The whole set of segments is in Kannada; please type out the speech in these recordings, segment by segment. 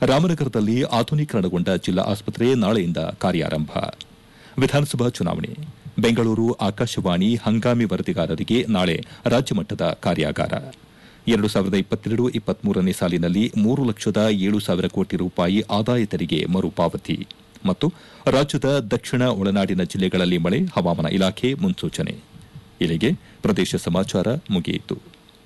ರಾಮನಗರದಲ್ಲಿ ಆಧುನೀಕರಣಗೊಂಡ ಜಿಲ್ಲಾ ಆಸ್ಪತ್ರೆ ನಾಳೆಯಿಂದ ಕಾರ್ಯಾರಂಭ ವಿಧಾನಸಭಾ ಚುನಾವಣೆ ಬೆಂಗಳೂರು ಆಕಾಶವಾಣಿ ಹಂಗಾಮಿ ವರದಿಗಾರರಿಗೆ ನಾಳೆ ರಾಜ್ಯಮಟ್ಟದ ಕಾರ್ಯಾಗಾರ ಎರಡು ಸಾವಿರದ ಇಪ್ಪತ್ತೆರಡು ಇಪ್ಪತ್ಮೂರನೇ ಸಾಲಿನಲ್ಲಿ ಮೂರು ಲಕ್ಷದ ಏಳು ಸಾವಿರ ಕೋಟಿ ರೂಪಾಯಿ ಆದಾಯ ತೆರಿಗೆ ಮರುಪಾವತಿ ಮತ್ತು ರಾಜ್ಯದ ದಕ್ಷಿಣ ಒಳನಾಡಿನ ಜಿಲ್ಲೆಗಳಲ್ಲಿ ಮಳೆ ಹವಾಮಾನ ಇಲಾಖೆ ಮುನ್ಸೂಚನೆ ಇಲ್ಲಿಗೆ ಪ್ರದೇಶ ಸಮಾಚಾರ ಮುಗಿಯಿತು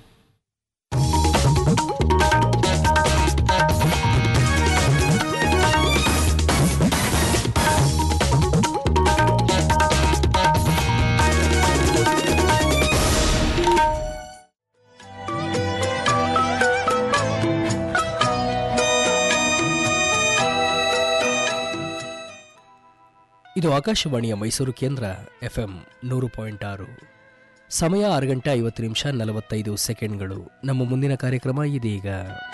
ಇದು ಆಕಾಶವಾಣಿಯ ಮೈಸೂರು ಕೇಂದ್ರ ಎಫ್ಎಂ ನೂರು ಪಾಯಿಂಟ್ ಆರು ಸಮಯ ಆರು ಗಂಟೆ ಐವತ್ತು ನಿಮಿಷ ನಲವತ್ತೈದು ಸೆಕೆಂಡ್ಗಳು ನಮ್ಮ ಮುಂದಿನ ಕಾರ್ಯಕ್ರಮ ಇದೀಗ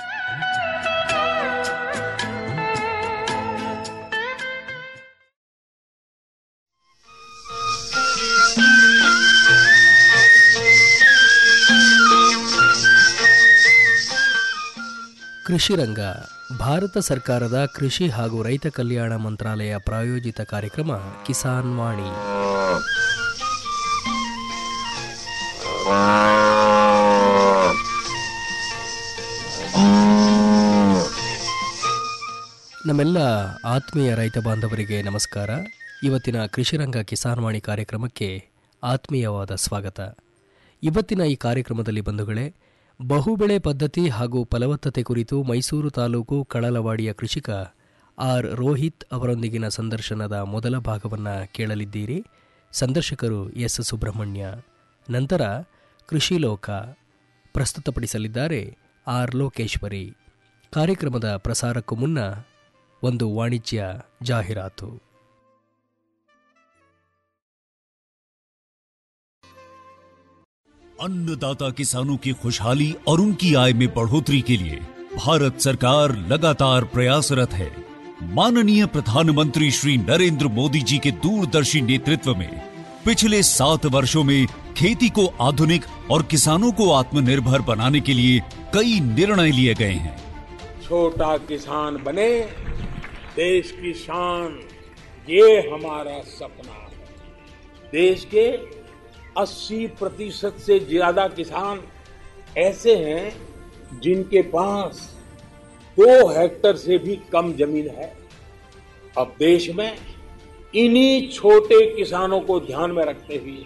ಕೃಷಿ ರಂಗ ಭಾರತ ಸರ್ಕಾರದ ಕೃಷಿ ಹಾಗೂ ರೈತ ಕಲ್ಯಾಣ ಮಂತ್ರಾಲಯ ಪ್ರಾಯೋಜಿತ ಕಾರ್ಯಕ್ರಮ ಕಿಸಾನ್ ವಾಣಿ ನಮ್ಮೆಲ್ಲ ಆತ್ಮೀಯ ರೈತ ಬಾಂಧವರಿಗೆ ನಮಸ್ಕಾರ ಇವತ್ತಿನ ಕೃಷಿರಂಗ ಕಿಸಾನ್ ವಾಣಿ ಕಾರ್ಯಕ್ರಮಕ್ಕೆ ಆತ್ಮೀಯವಾದ ಸ್ವಾಗತ ಇವತ್ತಿನ ಈ ಕಾರ್ಯಕ್ರಮದಲ್ಲಿ ಬಂಧುಗಳೇ ಬಹುಬೆಳೆ ಪದ್ಧತಿ ಹಾಗೂ ಫಲವತ್ತತೆ ಕುರಿತು ಮೈಸೂರು ತಾಲೂಕು ಕಳಲವಾಡಿಯ ಕೃಷಿಕ ಆರ್ ರೋಹಿತ್ ಅವರೊಂದಿಗಿನ ಸಂದರ್ಶನದ ಮೊದಲ ಭಾಗವನ್ನು ಕೇಳಲಿದ್ದೀರಿ ಸಂದರ್ಶಕರು ಎಸ್ ಸುಬ್ರಹ್ಮಣ್ಯ ನಂತರ ಕೃಷಿ ಲೋಕ ಪ್ರಸ್ತುತಪಡಿಸಲಿದ್ದಾರೆ ಆರ್ ಲೋಕೇಶ್ವರಿ ಕಾರ್ಯಕ್ರಮದ ಪ್ರಸಾರಕ್ಕೂ ಮುನ್ನ ಒಂದು ವಾಣಿಜ್ಯ ಜಾಹೀರಾತು अन्नदाता किसानों की खुशहाली और उनकी आय में बढ़ोतरी के लिए भारत सरकार लगातार प्रयासरत है माननीय प्रधानमंत्री श्री नरेंद्र मोदी जी के दूरदर्शी नेतृत्व में पिछले सात वर्षों में खेती को आधुनिक और किसानों को आत्मनिर्भर बनाने के लिए कई निर्णय लिए गए हैं छोटा किसान बने देश की शान ये हमारा सपना है देश के 80 प्रतिशत से ज्यादा किसान ऐसे हैं जिनके पास दो हेक्टर से भी कम जमीन है अब देश में इन्हीं छोटे किसानों को ध्यान में रखते हुए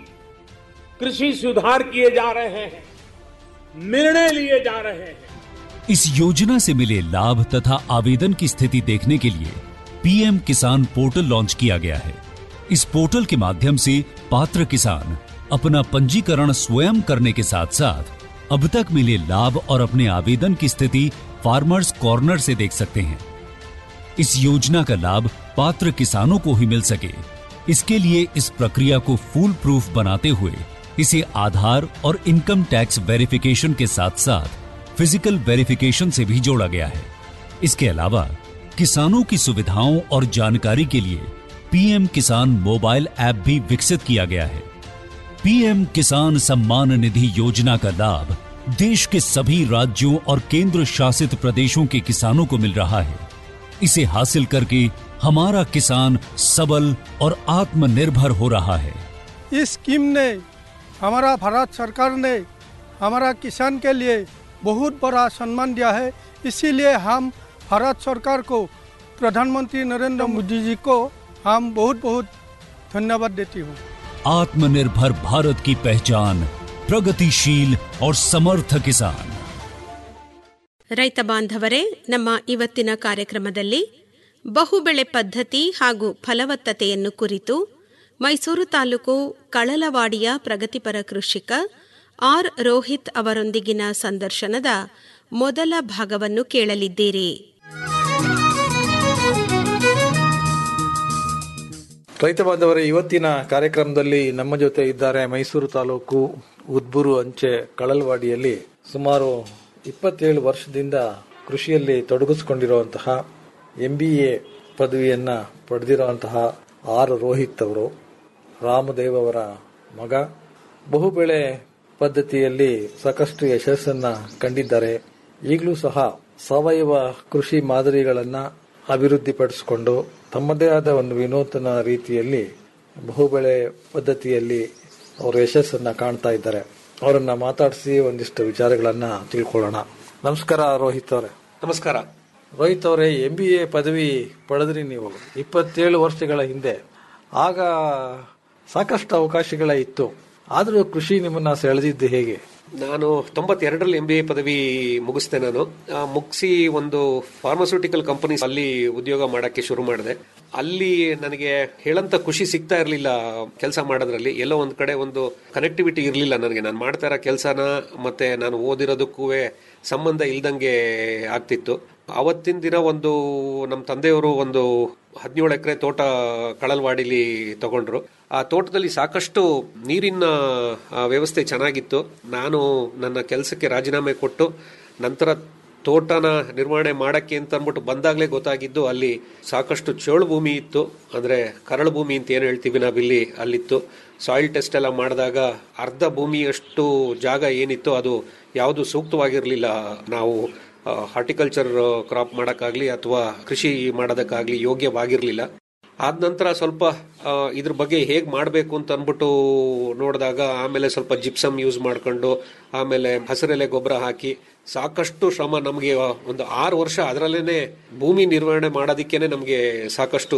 कृषि सुधार किए जा रहे हैं निर्णय लिए जा रहे हैं इस योजना से मिले लाभ तथा आवेदन की स्थिति देखने के लिए पीएम किसान पोर्टल लॉन्च किया गया है इस पोर्टल के माध्यम से पात्र किसान अपना पंजीकरण स्वयं करने के साथ साथ अब तक मिले लाभ और अपने आवेदन की स्थिति फार्मर्स कॉर्नर से देख सकते हैं इस योजना का लाभ पात्र किसानों को ही मिल सके इसके लिए इस प्रक्रिया को फूल प्रूफ बनाते हुए इसे आधार और इनकम टैक्स वेरिफिकेशन के साथ साथ फिजिकल वेरिफिकेशन से भी जोड़ा गया है इसके अलावा किसानों की सुविधाओं और जानकारी के लिए पीएम किसान मोबाइल ऐप भी विकसित किया गया है पीएम किसान सम्मान निधि योजना का लाभ देश के सभी राज्यों और केंद्र शासित प्रदेशों के किसानों को मिल रहा है इसे हासिल करके हमारा किसान सबल और आत्मनिर्भर हो रहा है इस स्कीम ने हमारा भारत सरकार ने हमारा किसान के लिए बहुत बड़ा सम्मान दिया है इसीलिए हम भारत सरकार को प्रधानमंत्री नरेंद्र मोदी जी को हम बहुत बहुत धन्यवाद देती हूँ आत्मनिर्भर भारत की पहचान प्रगतिशील और समर्थ किसान ರೈತ ಬಾಂಧವರೇ ನಮ್ಮ ಇವತ್ತಿನ ಕಾರ್ಯಕ್ರಮದಲ್ಲಿ ಬಹುಬೆಳೆ ಪದ್ಧತಿ ಹಾಗೂ ಫಲವತ್ತತೆಯನ್ನು ಕುರಿತು ಮೈಸೂರು ತಾಲೂಕು ಕಳಲವಾಡಿಯ ಪ್ರಗತಿಪರ ಕೃಷಿಕ ಆರ್ ರೋಹಿತ್ ಅವರೊಂದಿಗಿನ ಸಂದರ್ಶನದ ಮೊದಲ ಭಾಗವನ್ನು ಕೇಳಲಿದ್ದೀರಿ ರೈತ ಬಾಂಧವರೇ ಇವತ್ತಿನ ಕಾರ್ಯಕ್ರಮದಲ್ಲಿ ನಮ್ಮ ಜೊತೆ ಇದ್ದಾರೆ ಮೈಸೂರು ತಾಲೂಕು ಉದ್ಬೂರು ಅಂಚೆ ಕಳಲ್ವಾಡಿಯಲ್ಲಿ ಸುಮಾರು ಇಪ್ಪತ್ತೇಳು ವರ್ಷದಿಂದ ಕೃಷಿಯಲ್ಲಿ ತೊಡಗಿಸಿಕೊಂಡಿರುವಂತಹ ಎಂ ಬಿ ಎ ಪದವಿಯನ್ನ ಪಡೆದಿರುವಂತಹ ಆರ್ ರೋಹಿತ್ ಅವರು ರಾಮದೇವ್ ಅವರ ಮಗ ಬಹುಬೆಳೆ ಪದ್ಧತಿಯಲ್ಲಿ ಸಾಕಷ್ಟು ಯಶಸ್ಸನ್ನ ಕಂಡಿದ್ದಾರೆ ಈಗಲೂ ಸಹ ಸಾವಯವ ಕೃಷಿ ಮಾದರಿಗಳನ್ನ ಅಭಿವೃದ್ಧಿಪಡಿಸಿಕೊಂಡು ತಮ್ಮದೇ ಆದ ಒಂದು ವಿನೂತನ ರೀತಿಯಲ್ಲಿ ಬಹುಬೆಳೆ ಪದ್ಧತಿಯಲ್ಲಿ ಅವರು ಯಶಸ್ಸನ್ನ ಕಾಣ್ತಾ ಇದ್ದಾರೆ ಅವರನ್ನ ಮಾತಾಡಿಸಿ ಒಂದಿಷ್ಟು ವಿಚಾರಗಳನ್ನ ತಿಳ್ಕೊಳ್ಳೋಣ ನಮಸ್ಕಾರ ರೋಹಿತ್ ಅವರೇ ನಮಸ್ಕಾರ ರೋಹಿತ್ ಅವರೇ ಎಂ ಬಿ ಎ ಪದವಿ ಪಡೆದ್ರಿ ನೀವು ಇಪ್ಪತ್ತೇಳು ವರ್ಷಗಳ ಹಿಂದೆ ಆಗ ಸಾಕಷ್ಟು ಅವಕಾಶಗಳ ಇತ್ತು ಆದರೂ ಕೃಷಿ ನಿಮ್ಮನ್ನ ಸೆಳೆದಿದ್ದು ಹೇಗೆ ನಾನು ತೊಂಬತ್ತೆರಡರಲ್ಲಿ ಎಂ ಬಿ ಎ ಪದವಿ ಮುಗಿಸ್ದೆ ನಾನು ಆ, ಮುಗಿಸಿ ಒಂದು ಫಾರ್ಮಸ್ಯೂಟಿಕಲ್ ಕಂಪನಿ ಅಲ್ಲಿ ಉದ್ಯೋಗ ಮಾಡಕ್ಕೆ ಶುರು ಮಾಡಿದೆ ಅಲ್ಲಿ ನನಗೆ ಹೇಳಂತ ಖುಷಿ ಸಿಗ್ತಾ ಇರಲಿಲ್ಲ ಕೆಲಸ ಮಾಡೋದ್ರಲ್ಲಿ ಎಲ್ಲೋ ಒಂದ್ ಕಡೆ ಒಂದು ಕನೆಕ್ಟಿವಿಟಿ ಇರಲಿಲ್ಲ ನನಗೆ ನಾನು ಮಾಡ್ತಾ ಇರೋ ಕೆಲಸನ ಮತ್ತೆ ನಾನು ಓದಿರೋದಕ್ಕೂ ಸಂಬಂಧ ಇಲ್ದಂಗೆ ಆಗ್ತಿತ್ತು ಅವತ್ತಿನ ದಿನ ಒಂದು ನಮ್ಮ ತಂದೆಯವರು ಒಂದು ಹದಿನೇಳು ಎಕರೆ ತೋಟ ಕಳಲ್ವಾಡಿಲಿ ತಗೊಂಡ್ರು ಆ ತೋಟದಲ್ಲಿ ಸಾಕಷ್ಟು ನೀರಿನ ಆ, ವ್ಯವಸ್ಥೆ ಚೆನ್ನಾಗಿತ್ತು ನಾನು ನನ್ನ ಕೆಲಸಕ್ಕೆ ರಾಜೀನಾಮೆ ಕೊಟ್ಟು ನಂತರ ತೋಟನ ನಿರ್ವಹಣೆ ಮಾಡಕ್ಕೆ ಅಂತ ಅಂದ್ಬಿಟ್ಟು ಬಂದಾಗಲೇ ಗೊತ್ತಾಗಿದ್ದು ಅಲ್ಲಿ ಸಾಕಷ್ಟು ಚೋಳು ಭೂಮಿ ಇತ್ತು ಅಂದ್ರೆ ಕರಳು ಭೂಮಿ ಅಂತ ಏನು ಹೇಳ್ತೀವಿ ನಾವಿಲ್ಲಿ ಅಲ್ಲಿತ್ತು ಸಾಯಿಲ್ ಟೆಸ್ಟ್ ಎಲ್ಲ ಮಾಡಿದಾಗ ಅರ್ಧ ಭೂಮಿಯಷ್ಟು ಜಾಗ ಏನಿತ್ತು ಅದು ಯಾವುದು ಸೂಕ್ತವಾಗಿರಲಿಲ್ಲ ನಾವು ಹಾರ್ಟಿಕಲ್ಚರ್ ಕ್ರಾಪ್ ಮಾಡೋಕ್ಕಾಗ್ಲಿ ಅಥವಾ ಕೃಷಿ ಮಾಡೋದಕ್ಕಾಗ್ಲಿ ಯೋಗ್ಯವಾಗಿರಲಿಲ್ಲ ಆದ ನಂತರ ಸ್ವಲ್ಪ ಆ, ಇದ್ರ ಬಗ್ಗೆ ಹೇಗೆ ಮಾಡಬೇಕು ಅಂತ ಅಂದ್ಬಿಟ್ಟು ನೋಡಿದಾಗ ಆಮೇಲೆ ಸ್ವಲ್ಪ ಜಿಪ್ಸಮ್ ಯೂಸ್ ಮಾಡ್ಕೊಂಡು ಆಮೇಲೆ ಹಸಿರೆಲೆ ಗೊಬ್ಬರ ಹಾಕಿ ಸಾಕಷ್ಟು ಶ್ರಮ ನಮಗೆ ಒಂದು ಆರು ವರ್ಷ ಅದರಲ್ಲೇನೆ ಭೂಮಿ ನಿರ್ವಹಣೆ ಮಾಡೋದಕ್ಕೇನೆ ನಮಗೆ ಸಾಕಷ್ಟು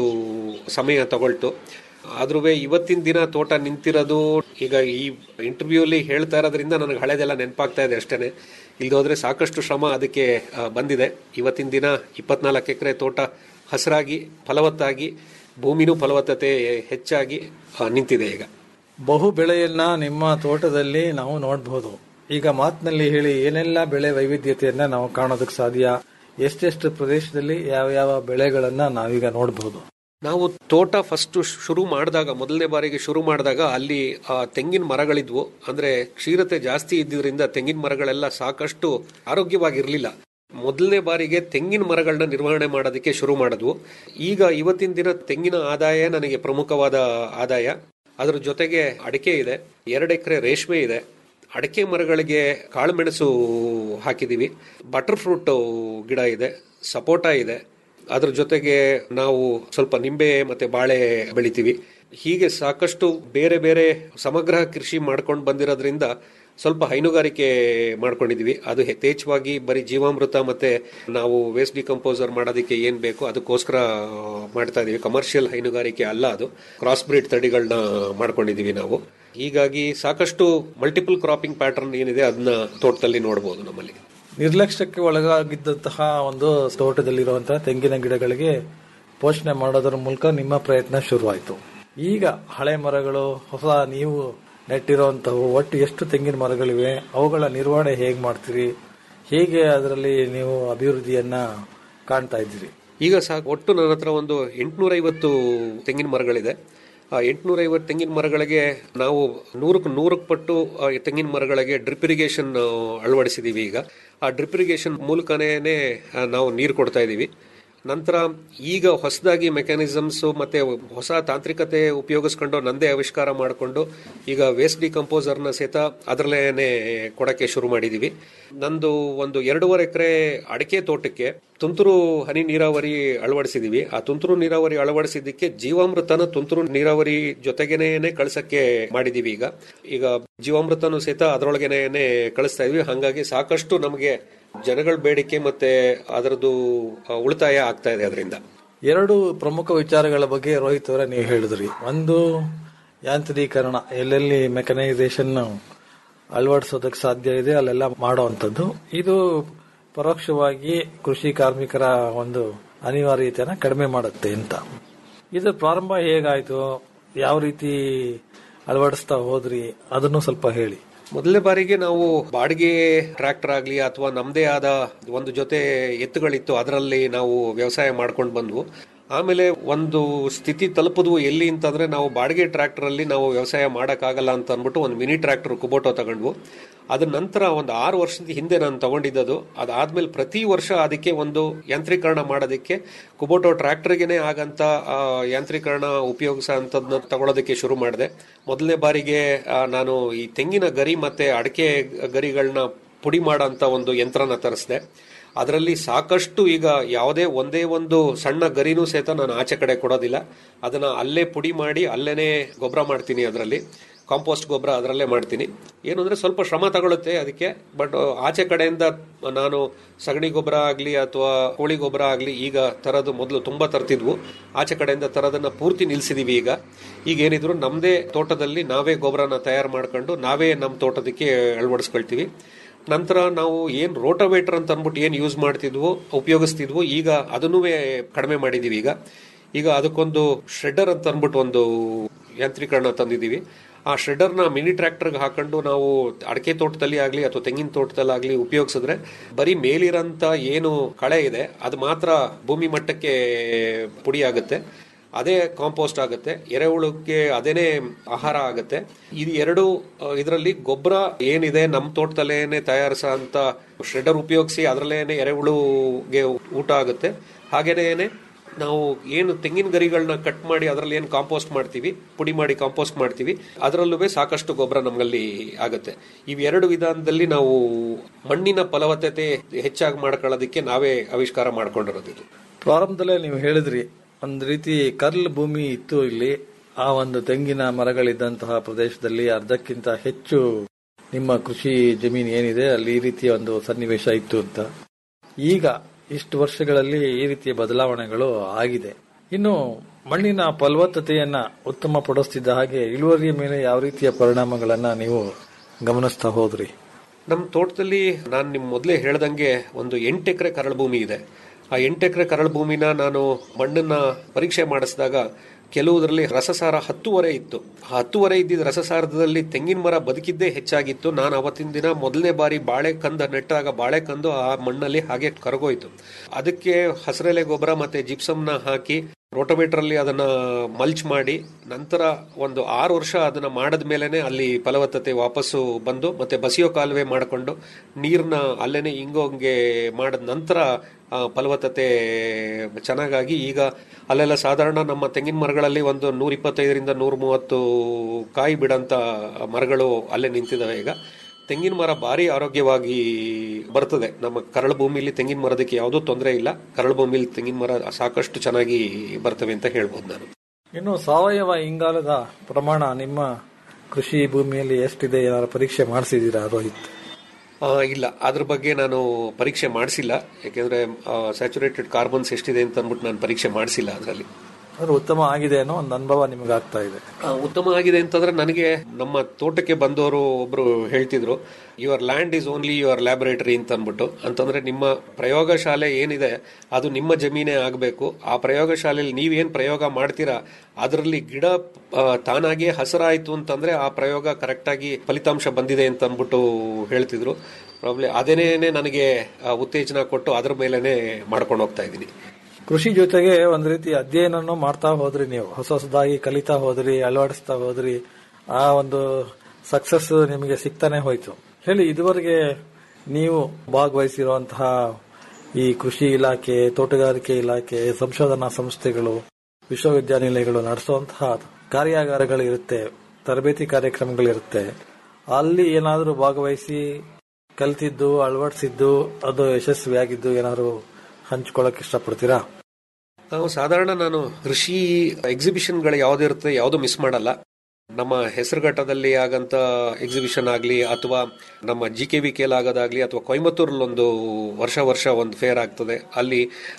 ಸಮಯ ತಗೊಳ್ತು ಆದ್ರೂ ಇವತ್ತಿನ ದಿನ ತೋಟ ನಿಂತಿರೋದು ಈಗ ಈ ಇಂಟರ್ವ್ಯೂಲಿ ಹೇಳ್ತಾ ಇರೋದ್ರಿಂದ ನನಗೆ ಹಳೆದೆಲ್ಲ ನೆನಪಾಗ್ತಾ ಇದೆ ಅಷ್ಟೇನೆ ಇಲ್ದೋದ್ರೆ ಸಾಕಷ್ಟು ಶ್ರಮ ಅದಕ್ಕೆ ಆ, ಬಂದಿದೆ ಇವತ್ತಿನ ದಿನ ಇಪ್ಪತ್ನಾಲ್ಕು ಎಕರೆ ತೋಟ ಹಸಿರಾಗಿ ಫಲವತ್ತಾಗಿ ಭೂಮಿನೂ ಫಲವತ್ತತೆ ಹೆಚ್ಚಾಗಿ ಆ, ನಿಂತಿದೆ ಈಗ ಬಹು ಬೆಳೆಯನ್ನ ನಿಮ್ಮ ತೋಟದಲ್ಲಿ ನಾವು ನೋಡಬಹುದು ಈಗ ಮಾತಿನಲ್ಲಿ ಹೇಳಿ ಏನೆಲ್ಲ ಬೆಳೆ ವೈವಿಧ್ಯತೆಯನ್ನ ನಾವು ಕಾಣೋದಕ್ಕೆ ಸಾಧ್ಯ ಎಷ್ಟೆಷ್ಟು ಪ್ರದೇಶದಲ್ಲಿ ಯಾವ ಯಾವ ಬೆಳೆಗಳನ್ನ ನಾವೀಗ ನೋಡಬಹುದು ನಾವು ತೋಟ ಫಸ್ಟ್ ಶುರು ಮಾಡಿದಾಗ ಮೊದಲನೇ ಬಾರಿಗೆ ಶುರು ಮಾಡಿದಾಗ ಅಲ್ಲಿ ಆ, ತೆಂಗಿನ ಮರಗಳಿದ್ವು ಅಂದ್ರೆ ಕ್ಷೀರತೆ ಜಾಸ್ತಿ ಇದ್ದಿದ್ರಿಂದ ತೆಂಗಿನ ಮರಗಳೆಲ್ಲ ಸಾಕಷ್ಟು ಆರೋಗ್ಯವಾಗಿರ್ಲಿಲ್ಲ ಮೊದಲನೇ ಬಾರಿಗೆ ತೆಂಗಿನ ಮರಗಳನ್ನ ನಿರ್ವಹಣೆ ಮಾಡೋದಕ್ಕೆ ಶುರು ಮಾಡಿದ್ವು ಈಗ ಇವತ್ತಿನ ದಿನ ತೆಂಗಿನ ಆದಾಯ ನನಗೆ ಪ್ರಮುಖವಾದ ಆದಾಯ ಅದರ ಜೊತೆಗೆ ಅಡಿಕೆ ಇದೆ ಎರಡು ಎಕರೆ ರೇಷ್ಮೆ ಇದೆ ಅಡಿಕೆ ಮರಗಳಿಗೆ ಕಾಳುಮೆಣಸು ಹಾಕಿದೀವಿ ಬಟರ್ ಫ್ರೂಟ್ ಗಿಡ ಇದೆ ಸಪೋಟ ಇದೆ ಅದ್ರ ಜೊತೆಗೆ ನಾವು ಸ್ವಲ್ಪ ನಿಂಬೆ ಮತ್ತೆ ಬಾಳೆ ಬೆಳಿತೀವಿ ಹೀಗೆ ಸಾಕಷ್ಟು ಬೇರೆ ಬೇರೆ ಸಮಗ್ರ ಕೃಷಿ ಮಾಡ್ಕೊಂಡು ಬಂದಿರೋದ್ರಿಂದ ಸ್ವಲ್ಪ ಹೈನುಗಾರಿಕೆ ಮಾಡ್ಕೊಂಡಿದೀವಿ ಅದು ಯಥೇಚ್ಛವಾಗಿ ಬರೀ ಜೀವಾಮೃತ ಮತ್ತೆ ನಾವು ವೇಸ್ಟ್ ಡಿಕಂಪೋಸರ್ ಮಾಡೋದಕ್ಕೆ ಏನ್ ಬೇಕು ಅದಕ್ಕೋಸ್ಕರ ಮಾಡ್ತಾ ಇದೀವಿ ಕಮರ್ಷಿಯಲ್ ಹೈನುಗಾರಿಕೆ ಅಲ್ಲ ಅದು ಕ್ರಾಸ್ ಬ್ರೀಡ್ ತಳಿಗಳನ್ನ ಮಾಡ್ಕೊಂಡಿದೀವಿ ನಾವು ಹೀಗಾಗಿ ಸಾಕಷ್ಟು ಮಲ್ಟಿಪಲ್ ಕ್ರಾಪಿಂಗ್ ಪ್ಯಾಟರ್ನ್ ಏನಿದೆ ಅದನ್ನ ತೋಟದಲ್ಲಿ ನೋಡಬಹುದು ನಮ್ಮಲ್ಲಿ ನಿರ್ಲಕ್ಷ್ಯಕ್ಕೆ ಒಳಗಾಗಿದ್ದಂತಹ ಒಂದು ತೋಟದಲ್ಲಿರುವಂತಹ ತೆಂಗಿನ ಗಿಡಗಳಿಗೆ ಪೋಷಣೆ ಮಾಡೋದರ ಮೂಲಕ ನಿಮ್ಮ ಪ್ರಯತ್ನ ಶುರುವಾಯಿತು ಈಗ ಹಳೆ ಮರಗಳು ಹೊಸ ನೀವು ನೆಟ್ಟಿರುವಂತಹ ಒಟ್ಟು ಎಷ್ಟು ತೆಂಗಿನ ಮರಗಳಿವೆ ಅವುಗಳ ನಿರ್ವಹಣೆ ಹೇಗೆ ಮಾಡ್ತೀರಿ ಹೇಗೆ ಅದರಲ್ಲಿ ನೀವು ಅಭಿವೃದ್ಧಿಯನ್ನ ಕಾಣ್ತಾ ಇದ್ದೀರಿ ಈಗ ಸಹ ಒಟ್ಟು ನನ್ನ ಹತ್ರ ಒಂದು ಎಂಟುನೂರೈವತ್ತು ತೆಂಗಿನ ಮರಗಳಿದೆ ಆ ಎಂಟುನೂರೈವತ್ತು ತೆಂಗಿನ ಮರಗಳಿಗೆ ನಾವು ನೂರಕ್ಕೆ ನೂರಕ್ಕೆ ಪಟ್ಟು ಆ ತೆಂಗಿನ ಮರಗಳಿಗೆ ಡ್ರಿಪ್ ಇರಿಗೇಷನ್ ಅಳವಡಿಸಿದೀವಿ ಈಗ ಆ ಡ್ರಿಪ್ ಇರಿಗೇಷನ್ ಮೂಲಕನೇ ನಾವು ನೀರು ಕೊಡ್ತಾ ಇದ್ದೀವಿ ನಂತರ ಈಗ ಹೊಸದಾಗಿ ಮೆಕ್ಯಾನಿಸಮ್ಸ್ ಮತ್ತೆ ಹೊಸ ತಾಂತ್ರಿಕತೆ ಉಪಯೋಗಿಸ್ಕೊಂಡು ನಂದೇ ಆವಿಷ್ಕಾರ ಮಾಡಿಕೊಂಡು ಈಗ ವೇಸ್ಟ್ ಡಿಕಂಪೋಸರ್ನ ಸಹಿತ ಅದರಲ್ಲೇನೆ ಕೊಡಕ್ಕೆ ಶುರು ಮಾಡಿದೀವಿ ನಂದು ಒಂದು ಎರಡೂವರೆ ಎಕರೆ ಅಡಿಕೆ ತೋಟಕ್ಕೆ ತುಂತುರು ಹನಿ ನೀರಾವರಿ ಅಳವಡಿಸಿದೀವಿ ಆ ತುಂತುರು ನೀರಾವರಿ ಅಳವಡಿಸಿದ್ದಕ್ಕೆ ಜೀವಾಮೃತನ ತುಂತುರು ನೀರಾವರಿ ಜೊತೆಗೇನೆ ಕಳ್ಸಕ್ಕೆ ಮಾಡಿದೀವಿ ಈಗ ಈಗ ಜೀವಾಮೃತನು ಸಹಿತ ಅದರೊಳಗೇನೆ ಕಳಿಸ್ತಾ ಇದೀವಿ ಹಾಗಾಗಿ ಸಾಕಷ್ಟು ನಮಗೆ ಜನಗಳ ಬೇಡಿಕೆ ಮತ್ತೆ ಅದರದ್ದು ಆ, ಉಳಿತಾಯ ಆಗ್ತಾ ಇದೆ ಅದರಿಂದ ಎರಡು ಪ್ರಮುಖ ವಿಚಾರಗಳ ಬಗ್ಗೆ ರೋಹಿತ್ ಅವರೇ ನೀವು ಹೇಳಿದ್ರಿ ಒಂದು ಯಾಂತ್ರೀಕರಣ ಎಲ್ಲೆಲ್ಲಿ ಮೆಕನೈಸೇಷನ್ ಅಳವಡಿಸೋದಕ್ಕೆ ಸಾಧ್ಯ ಇದೆ ಅಲ್ಲೆಲ್ಲ ಮಾಡುವಂಥದ್ದು ಇದು ಪರೋಕ್ಷವಾಗಿ ಕೃಷಿ ಕಾರ್ಮಿಕರ ಒಂದು ಅನಿವಾರ್ಯತೆಯನ್ನ ಕಡಿಮೆ ಮಾಡುತ್ತೆ ಅಂತ ಇದು ಪ್ರಾರಂಭ ಹೇಗಾಯ್ತು ಯಾವ ರೀತಿ ಅಳವಡಿಸ್ತಾ ಹೋದ್ರಿ ಅದನ್ನು ಸ್ವಲ್ಪ ಹೇಳಿ ಮೊದಲನೇ ಬಾರಿಗೆ ನಾವು ಬಾಡಿಗೆ ಟ್ರ್ಯಾಕ್ಟರ್ ಆಗಲಿ ಅಥವಾ ನಮ್ಮದೇ ಆದ ಒಂದು ಜೊತೆ ಎತ್ತುಗಳಿತ್ತು ಅದರಲ್ಲಿ ನಾವು ವ್ಯವಸಾಯ ಮಾಡ್ಕೊಂಡು ಬಂದ್ವು ಆಮೇಲೆ ಒಂದು ಸ್ಥಿತಿ ತಲುಪುದು ಎಲ್ಲಿ ಅಂತಂದ್ರೆ ನಾವು ಬಾಡಿಗೆ ಟ್ರ್ಯಾಕ್ಟರ್ ಅಲ್ಲಿ ನಾವು ವ್ಯವಸಾಯ ಮಾಡಕ್ಕಾಗಲ್ಲ ಅಂತ ಅಂದ್ಬಿಟ್ಟು ಒಂದು ಮಿನಿ ಟ್ರ್ಯಾಕ್ಟರ್ ಕುಬೋಟೋ ತಗೊಂಡ್ವು ಅದ ನಂತರ ಒಂದು ಆರು ವರ್ಷದ ಹಿಂದೆ ನಾನು ತಗೊಂಡಿದ್ದದು ಅದಾದ್ಮೇಲೆ ಪ್ರತಿ ವರ್ಷ ಅದಕ್ಕೆ ಒಂದು ಯಾಂತ್ರೀಕರಣ ಮಾಡೋದಕ್ಕೆ ಕುಬೋಟೋ ಟ್ರ್ಯಾಕ್ಟರ್ಗೆನೆ ಆಗಂತ ಆ, ಯಾಂತ್ರೀಕರಣ ಉಪಯೋಗಿಸೋ ಅಂತದ್ನ ತಗೊಳ್ಳೋದಕ್ಕೆ ಶುರು ಮಾಡಿದೆ ಮೊದಲನೇ ಬಾರಿಗೆ ಆ, ನಾನು ಈ ತೆಂಗಿನ ಗರಿ ಮತ್ತೆ ಅಡಿಕೆ ಗರಿಗಳನ್ನ ಪುಡಿ ಮಾಡೋಂಥ ಒಂದು ಯಂತ್ರನ ತರಿಸಿದೆ ಅದರಲ್ಲಿ ಸಾಕಷ್ಟು ಈಗ ಯಾವುದೇ ಒಂದೇ ಒಂದು ಸಣ್ಣ ಗರಿನೂ ಸಹಿತ ನಾನು ಆಚೆ ಕಡೆ ಕೊಡೋದಿಲ್ಲ ಅದನ್ನ ಅಲ್ಲೇ ಪುಡಿ ಮಾಡಿ ಅಲ್ಲೇನೆ ಗೊಬ್ಬರ ಮಾಡ್ತೀನಿ ಅದರಲ್ಲಿ ಕಾಂಪೋಸ್ಟ್ ಗೊಬ್ಬರ ಅದರಲ್ಲೇ ಮಾಡ್ತೀನಿ ಏನು ಅಂದ್ರೆ ಸ್ವಲ್ಪ ಶ್ರಮ ತಗೊಳುತ್ತೆ ಅದಕ್ಕೆ ಬಟ್ ಆಚೆ ಕಡೆಯಿಂದ ನಾನು ಸಗಣಿ ಗೊಬ್ಬರ ಆಗಲಿ ಅಥವಾ ಕೋಳಿ ಗೊಬ್ಬರ ಆಗಲಿ ಈಗ ತರೋದು ಮೊದಲು ತುಂಬಾ ತರ್ತಿದ್ವು ಆಚೆ ಕಡೆಯಿಂದ ತರೋದನ್ನ ಪೂರ್ತಿ ನಿಲ್ಸಿದೀವಿ ಈಗ ಈಗ ಏನಿದ್ರು ನಮ್ಮದೇ ತೋಟದಲ್ಲಿ ನಾವೇ ಗೊಬ್ಬರನ ತಯಾರು ಮಾಡ್ಕೊಂಡು ನಾವೇ ನಮ್ಮ ತೋಟದಕ್ಕೆ ಅಳವಡಿಸ್ಕೊಳ್ತೀವಿ ನಂತರ ನಾವು ಏನ್ ರೋಟೋವೇಟರ್ ಅಂತ ಅಂದ್ಬಿಟ್ಟು ಏನ್ ಯೂಸ್ ಮಾಡ್ತಿದ್ವು ಉಪಯೋಗಿಸ್ತಿದ್ವು ಈಗ ಅದನ್ನೂ ಕಡಿಮೆ ಮಾಡಿದೀವಿ ಈಗ ಈಗ ಅದಕ್ಕೊಂದು ಶ್ರೆಡ್ಡರ್ ಅಂತ ಅಂದ್ಬಿಟ್ಟು ಒಂದು ಯಾಂತ್ರೀಕರಣ ತಂದಿದ್ದೀವಿ ಆ ಶ್ರೆಡರ್ನ ಮಿನಿ ಟ್ರ್ಯಾಕ್ಟರ್ಗೆ ಹಾಕೊಂಡು ನಾವು ಅಡಕೆ ತೋಟದಲ್ಲಿ ಆಗಲಿ ಅಥವಾ ತೆಂಗಿನ ತೋಟದಲ್ಲಾಗಲಿ ಉಪಯೋಗಿಸಿದ್ರೆ ಬರೀ ಮೇಲಿರಂತ ಏನು ಕಳೆ ಇದೆ ಅದು ಮಾತ್ರ ಭೂಮಿ ಮಟ್ಟಕ್ಕೆ ಪುಡಿ ಆಗುತ್ತೆ ಅದೇ ಕಾಂಪೋಸ್ಟ್ ಆಗುತ್ತೆ ಎರೆಹುಳಕ್ಕೆ ಅದೇನೇ ಆಹಾರ ಆಗುತ್ತೆ ಇದು ಎರಡು ಇದರಲ್ಲಿ ಗೊಬ್ಬರ ಏನಿದೆ ನಮ್ಮ ತೋಟದಲ್ಲೇನೆ ತಯಾರಿಸೋ ಅಂತ ಶ್ರೆಡರ್ ಉಪಯೋಗಿಸಿ ಅದರಲ್ಲೇನೆ ಎರೆಹುಳುಗೆ ಊಟ ಆಗುತ್ತೆ ಹಾಗೇನೆ ನಾವು ಏನು ತೆಂಗಿನ ಗರಿಗಳನ್ನ ಕಟ್ ಮಾಡಿ ಅದರಲ್ಲಿ ಏನು ಕಾಂಪೋಸ್ಟ್ ಮಾಡ್ತೀವಿ ಪುಡಿ ಮಾಡಿ ಕಾಂಪೋಸ್ಟ್ ಮಾಡ್ತೀವಿ ಅದರಲ್ಲೂ ಸಾಕಷ್ಟು ಗೊಬ್ಬರ ನಮ್ಮಲ್ಲಿ ಆಗುತ್ತೆ ಇವೆರಡು ವಿಧಾನದಲ್ಲಿ ನಾವು ಮಣ್ಣಿನ ಫಲವತ್ತತೆ ಹೆಚ್ಚಾಗಿ ಮಾಡ್ಕೊಳ್ಳೋದಕ್ಕೆ ನಾವೇ ಆವಿಷ್ಕಾರ ಮಾಡ್ಕೊಂಡಿರೋದು ಇದು ಪ್ರಾರಂಭದಲ್ಲೇ ನೀವು ಹೇಳಿದ್ರಿ ಒಂದು ರೀತಿ ಕರ್ಲ್ ಭೂಮಿ ಇತ್ತು ಇಲ್ಲಿ ಆ ಒಂದು ತೆಂಗಿನ ಮರಗಳಿದ್ದಂತಹ ಪ್ರದೇಶದಲ್ಲಿ ಅರ್ಧಕ್ಕಿಂತ ಹೆಚ್ಚು ನಿಮ್ಮ ಕೃಷಿ ಜಮೀನು ಏನಿದೆ ಅಲ್ಲಿ ಈ ರೀತಿಯ ಒಂದು ಸನ್ನಿವೇಶ ಇತ್ತು ಅಂತ ಈಗ ಇಷ್ಟು ವರ್ಷಗಳಲ್ಲಿ ಈ ರೀತಿಯ ಬದಲಾವಣೆಗಳು ಆಗಿದೆ ಇನ್ನು ಮಣ್ಣಿನ ಫಲವತ್ತತೆಯನ್ನ ಉತ್ತಮಪಡಿಸ್ತಿದ್ದ ಹಾಗೆ ಇಳುವರಿಯ ಮೇಲೆ ಯಾವ ರೀತಿಯ ಪರಿಣಾಮಗಳನ್ನ ನೀವು ಗಮನಿಸ್ತಾ ಹೋದ್ರಿ ನಮ್ಮ ತೋಟದಲ್ಲಿ ನಾನು ನಿಮ್ ಮೊದಲೇ ಹೇಳ್ದಂಗೆ ಒಂದು ಎಂಟು ಎಕರೆ ಕರಳು ಭೂಮಿ ಇದೆ ಆ ಎಂಟು ಎಕರೆ ಕರಳು ಭೂಮಿನ ನಾನು ಮಣ್ಣನ್ನ ಪರೀಕ್ಷೆ ಮಾಡಿಸಿದಾಗ ಕೆಲವುದರಲ್ಲಿ ರಸಸಾರ ಹತ್ತುವರೆ ಇತ್ತು ಆ ಹತ್ತುವರೆ ಇದ್ದಿದ್ದ ರಸಸಾರದಲ್ಲಿ ತೆಂಗಿನ ಮರ ಬದುಕಿದ್ದೇ ಹೆಚ್ಚಾಗಿತ್ತು ನಾನು ಅವತ್ತಿನ ದಿನ ಮೊದಲನೇ ಬಾರಿ ಬಾಳೆ ಕಂದ ನೆಟ್ಟಾಗ ಬಾಳೆ ಕಂದು ಆ ಮಣ್ಣಲ್ಲಿ ಹಾಗೆ ಕರಗೋಯ್ತು ಅದಕ್ಕೆ ಹಸಿರೆಲೆ ಗೊಬ್ಬರ ಮತ್ತೆ ಜಿಪ್ಸಮ್ನ ಹಾಕಿ ರೋಟೋವೇಟರ್ ಅಲ್ಲಿ ಅದನ್ನ ಮಲ್ಚ್ ಮಾಡಿ ನಂತರ ಒಂದು ಆರು ವರ್ಷ ಅದನ್ನ ಮಾಡದ ಮೇಲೆನೆ ಅಲ್ಲಿ ಫಲವತ್ತತೆ ವಾಪಸ್ಸು ಬಂದು ಮತ್ತೆ ಬಸಿಯೋ ಕಾಲುವೆ ಮಾಡಿಕೊಂಡು ನೀರ್ನ ಅಲ್ಲೇನೆ ಹಿಂಗೋಂಗೆ ಮಾಡಿದ ನಂತರ ಆ, ಫಲವತ್ತತೆ ಚೆನ್ನಾಗಾಗಿ ಈಗ ಅಲ್ಲೆಲ್ಲ ಸಾಧಾರಣ ನಮ್ಮ ತೆಂಗಿನ ಮರಗಳಲ್ಲಿ ಒಂದು ನೂರ ಇಪ್ಪತ್ತೈದರಿಂದ ನೂರ ಮೂವತ್ತು ಕಾಯಿ ಬಿಡಂತ ಮರಗಳು ಅಲ್ಲೇ ನಿಂತಿದ್ದಾವೆ ಈಗ ತೆಂಗಿನ ಮರ ಭಾರಿ ಆರೋಗ್ಯವಾಗಿ ಬರ್ತದೆ ನಮ್ಮ ಕರಳು ಭೂಮಿಲಿ ತೆಂಗಿನ ಮರದಕ್ಕೆ ಯಾವುದೂ ತೊಂದರೆ ಇಲ್ಲ ಕರಳು ಭೂಮಿಲಿ ತೆಂಗಿನ ಮರ ಸಾಕಷ್ಟು ಚೆನ್ನಾಗಿ ಬರ್ತವೆ ಅಂತ ಹೇಳ್ಬೋದು ನಾನು ಇನ್ನು ಸಾವಯವ ಇಂಗಾಲದ ಪ್ರಮಾಣ ನಿಮ್ಮ ಕೃಷಿ ಭೂಮಿಯಲ್ಲಿ ಎಷ್ಟಿದೆ ಏನಾದ್ರು ಪರೀಕ್ಷೆ ಮಾಡಿಸಿದೀರಾ ರೋಹಿತ್ ಆ, ಇಲ್ಲ ಅದ್ರ ಬಗ್ಗೆ ನಾನು ಪರೀಕ್ಷೆ ಮಾಡಿಸಿಲ್ಲ ಯಾಕೆಂದ್ರೆ ಸ್ಯಾಚುರೇಟೆಡ್ ಕಾರ್ಬನ್ಸ್ ಎಷ್ಟಿದೆ ಅಂತ ಅಂದ್ಬಿಟ್ಟು ನಾನು ಪರೀಕ್ಷೆ ಮಾಡಿಸಿಲ್ಲ ಅದರಲ್ಲಿ ಅಂದ್ರೆ ಉತ್ತಮ ಆಗಿದೆ ಅನ್ನೋ ಒಂದು ಅನುಭವ ನಿಮ್ಗೆ ಆಗ್ತಾ ಇದೆ ಉತ್ತಮ ಆಗಿದೆ ಅಂತಂದ್ರೆ ನನಗೆ ನಮ್ಮ ತೋಟಕ್ಕೆ ಬಂದವರು ಒಬ್ರು ಹೇಳ್ತಿದ್ರು your land is only your laboratory ಅಂತ ಅಂದ್ಬಿಟ್ಟು ಅಂತಂದ್ರೆ ನಿಮ್ಮ ಪ್ರಯೋಗಶಾಲೆ ಏನಿದೆ ಅದು ನಿಮ್ಮ ಜಮೀನೇ ಆಗಬೇಕು ಆ ಪ್ರಯೋಗಶಾಲೆಯಲ್ಲಿ ನೀವೇನ್ ಪ್ರಯೋಗ ಮಾಡ್ತೀರಾ ಅದರಲ್ಲಿ ಗಿಡ ಆ, ತಾನಾಗಿಯೇ ಹಸರಾಯ್ತು ಅಂತಂದ್ರೆ ಆ ಪ್ರಯೋಗ ಕರೆಕ್ಟಾಗಿ ಫಲಿತಾಂಶ ಬಂದಿದೆ ಅಂತ ಅಂದ್ಬಿಟ್ಟು ಹೇಳ್ತಿದ್ರು ಪ್ರಾಬ್ಲಿ ಅದೇನೇ ನನಗೆ ಆ, ಉತ್ತೇಜನ ಕೊಟ್ಟು ಅದ್ರ ಮೇಲೆನೆ ಮಾಡ್ಕೊಂಡು ಹೋಗ್ತಾ ಇದ್ದೀನಿ ಕೃಷಿ ಜೊತೆಗೆ ಒಂದ್ ರೀತಿ ಅಧ್ಯಯನನೂ ಮಾಡ್ತಾ ಹೋದ್ರಿ ನೀವು ಹೊಸ ಹೊಸದಾಗಿ ಕಲಿತಾ ಹೋದ್ರಿ ಅಳವಡಿಸ್ತಾ ಹೋದ್ರಿ ಆ ಒಂದು ಸಕ್ಸಸ್ ನಿಮಗೆ ಸಿಗ್ತಾನೆ ಹೋಯ್ತು ಹೇಳಿ ಇದುವರೆಗೆ ನೀವು ಭಾಗವಹಿಸಿರುವಂತಹ ಈ ಕೃಷಿ ಇಲಾಖೆ ತೋಟಗಾರಿಕೆ ಇಲಾಖೆ ಸಂಶೋಧನಾ ಸಂಸ್ಥೆಗಳು ವಿಶ್ವವಿದ್ಯಾನಿಲಯಗಳು ನಡೆಸುವಂತಹ ಕಾರ್ಯಾಗಾರಗಳು ಇರುತ್ತೆ ತರಬೇತಿ ಕಾರ್ಯಕ್ರಮಗಳಿರುತ್ತೆ ಅಲ್ಲಿ ಏನಾದರೂ ಭಾಗವಹಿಸಿ ಕಲ್ತಿದ್ದು ಅಳವಡಿಸಿದ್ದು ಅದು ಯಶಸ್ವಿಯಾಗಿದ್ದು ಏನಾದ್ರು ಹಂಚ್ಕೊಳ್ಳಕ್ ಇಷ್ಟಪಡ್ತೀರಾ ನಾವು ಸಾಧಾರಣ ನಾನು ಕೃಷಿ ಎಕ್ಸಿಬಿಷನ್ಗಳು ಯಾವ್ದಿರುತ್ತೆ ಯಾವುದು ಮಿಸ್ ಮಾಡಲ್ಲ ನಮ್ಮ ಹೆಸರುಘಟ್ಟದಲ್ಲಿ ಆಗಂತ ಎಕ್ಸಿಬಿಷನ್ ಆಗಲಿ ಅಥವಾ ನಮ್ಮ ಜಿ ಕೆ ವಿ ಕೆಲ್ ಆಗೋದಾಗ್ಲಿ ಅಥವಾ ಕೊಯಮತ್ತೂರಲ್ಲಿ ಒಂದು ವರ್ಷ ವರ್ಷ ಒಂದು ಫೇರ್ ಆಗ್ತದೆ ಅಲ್ಲಿ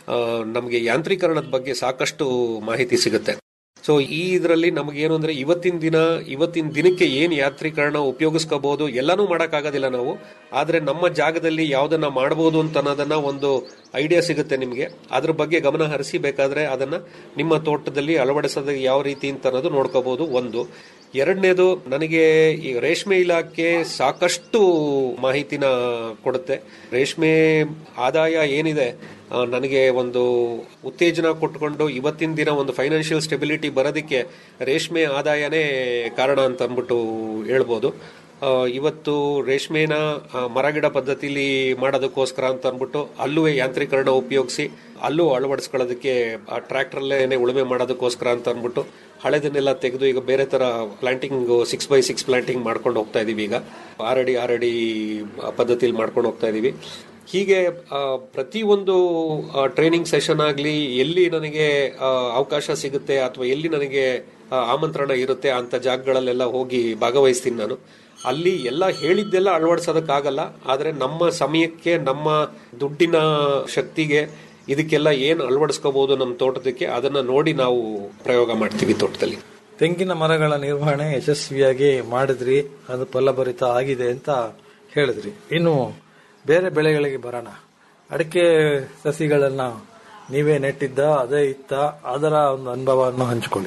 ನಮಗೆ ಯಾಂತ್ರೀಕರಣದ ಬಗ್ಗೆ ಸಾಕಷ್ಟು ಮಾಹಿತಿ ಸಿಗುತ್ತೆ ಸೊ ಈ ಇದರಲ್ಲಿ ನಮಗೇನು ಅಂದ್ರೆ ಇವತ್ತಿನ ದಿನ ಇವತ್ತಿನ ದಿನಕ್ಕೆ ಏನ್ ಯಾತ್ರೀಕರಣ ಉಪಯೋಗಿಸ್ಕೋಬಹುದು ಎಲ್ಲಾನು ಮಾಡೋಕ್ಕಾಗೋದಿಲ್ಲ ನಾವು ಆದ್ರೆ ನಮ್ಮ ಜಾಗದಲ್ಲಿ ಯಾವ್ದನ್ನ ಮಾಡಬಹುದು ಅಂತ ಅನ್ನೋದನ್ನ ಒಂದು ಐಡಿಯಾ ಸಿಗುತ್ತೆ ನಿಮಗೆ ಅದ್ರ ಬಗ್ಗೆ ಗಮನ ಹರಿಸಿ ಬೇಕಾದ್ರೆ ಅದನ್ನ ನಿಮ್ಮ ತೋಟದಲ್ಲಿ ಅಳವಡಿಸೋದು ಯಾವ ರೀತಿ ಅಂತ ಅನ್ನೋದು ನೋಡ್ಕೋಬಹುದು ಒಂದು ಎರಡನೇದು ನನಗೆ ಈ ರೇಷ್ಮೆ ಇಲಾಖೆ ಸಾಕಷ್ಟು ಮಾಹಿತಿನ ಕೊಡುತ್ತೆ ರೇಷ್ಮೆ ಆದಾಯ ಏನಿದೆ ಆ, ನನಗೆ ಒಂದು ಉತ್ತೇಜನ ಕೊಟ್ಕೊಂಡು ಇವತ್ತಿನ ದಿನ ಒಂದು ಫೈನಾನ್ಷಿಯಲ್ ಸ್ಟೆಬಿಲಿಟಿ ಬರೋದಕ್ಕೆ ರೇಷ್ಮೆ ಆದಾಯನೇ ಕಾರಣ ಅಂತ ಅಂದ್ಬಿಟ್ಟು ಹೇಳ್ಬೋದು ಆ, ಇವತ್ತು ರೇಷ್ಮೆನ ಆ, ಮರಗಿಡ ಪದ್ಧತಿಲಿ ಮಾಡೋದಕ್ಕೋಸ್ಕರ ಅಂತ ಅಂದ್ಬಿಟ್ಟು ಅಲ್ಲೂ ಯಾಂತ್ರೀಕರಣ ಉಪಯೋಗಿಸಿ ಅಲ್ಲೂ ಅಳವಡಿಸ್ಕೊಳ್ಳೋದಕ್ಕೆ ಟ್ರ್ಯಾಕ್ಟರ್ಲೇನೆ ಉಳುಮೆ ಮಾಡೋದಕ್ಕೋಸ್ಕರ ಅಂತ ಅಂದ್ಬಿಟ್ಟು ಹಳೆದನ್ನೆಲ್ಲ ತೆಗೆದು ಈಗ ಬೇರೆ ತರ planting six by six planting ಮಾಡ್ಕೊಂಡು ಹೋಗ್ತಾ ಇದೀವಿ ಈಗ ಆರಡಿ ಆರಡಿ ಪದ್ಧತಿಲಿ ಮಾಡ್ಕೊಂಡು ಹೋಗ್ತಾ ಇದೀವಿ ಹೀಗೆ ಆ, ಪ್ರತಿಯೊಂದು ಟ್ರೈನಿಂಗ್ ಸೆಷನ್ ಆಗಲಿ ಎಲ್ಲಿ ನನಗೆ ಆ, ಅವಕಾಶ ಸಿಗುತ್ತೆ ಅಥವಾ ಎಲ್ಲಿ ನನಗೆ ಆ, ಆಮಂತ್ರಣ ಇರುತ್ತೆ ಅಂತ ಜಾಗಗಳಲ್ಲೆಲ್ಲ ಹೋಗಿ ಭಾಗವಹಿಸ್ತೀನಿ ನಾನು ಅಲ್ಲಿ ಎಲ್ಲ ಹೇಳಿದ್ದೆಲ್ಲ ಅಳವಡಿಸೋದಕ್ಕಾಗಲ್ಲ ಆದರೆ ನಮ್ಮ ಸಮಯಕ್ಕೆ ನಮ್ಮ ದುಡ್ಡಿನ ಶಕ್ತಿಗೆ ಇದಕ್ಕೆಲ್ಲ ಏನು ಅಳವಡಿಸ್ಕೋಬಹುದು ನಮ್ಮ ತೋಟದಕ್ಕೆ ಅದನ್ನ ನೋಡಿ ನಾವು ಪ್ರಯೋಗ ಮಾಡ್ತೀವಿ ತೋಟದಲ್ಲಿ ತೆಂಗಿನ ಮರಗಳ ನಿರ್ವಹಣೆ ಯಶಸ್ವಿಯಾಗಿ ಮಾಡಿದ್ರಿ ಅದು ಫಲಭರಿತ ಆಗಿದೆ ಅಂತ ಹೇಳಿದ್ರಿ ಇನ್ನು ಬೇರೆ ಬೆಳೆಗಳಿಗೆ ಬರೋಣ ಅಡಿಕೆ ಸಸಿಗಳನ್ನ ನೀವೇ ನೆಟ್ಟಿದ್ದ ಅದೇ ಇತ್ತ ಅದರ ಒಂದು ಅನುಭವವನ್ನು ಹಂಚಿಕೊಳ್ಳಿ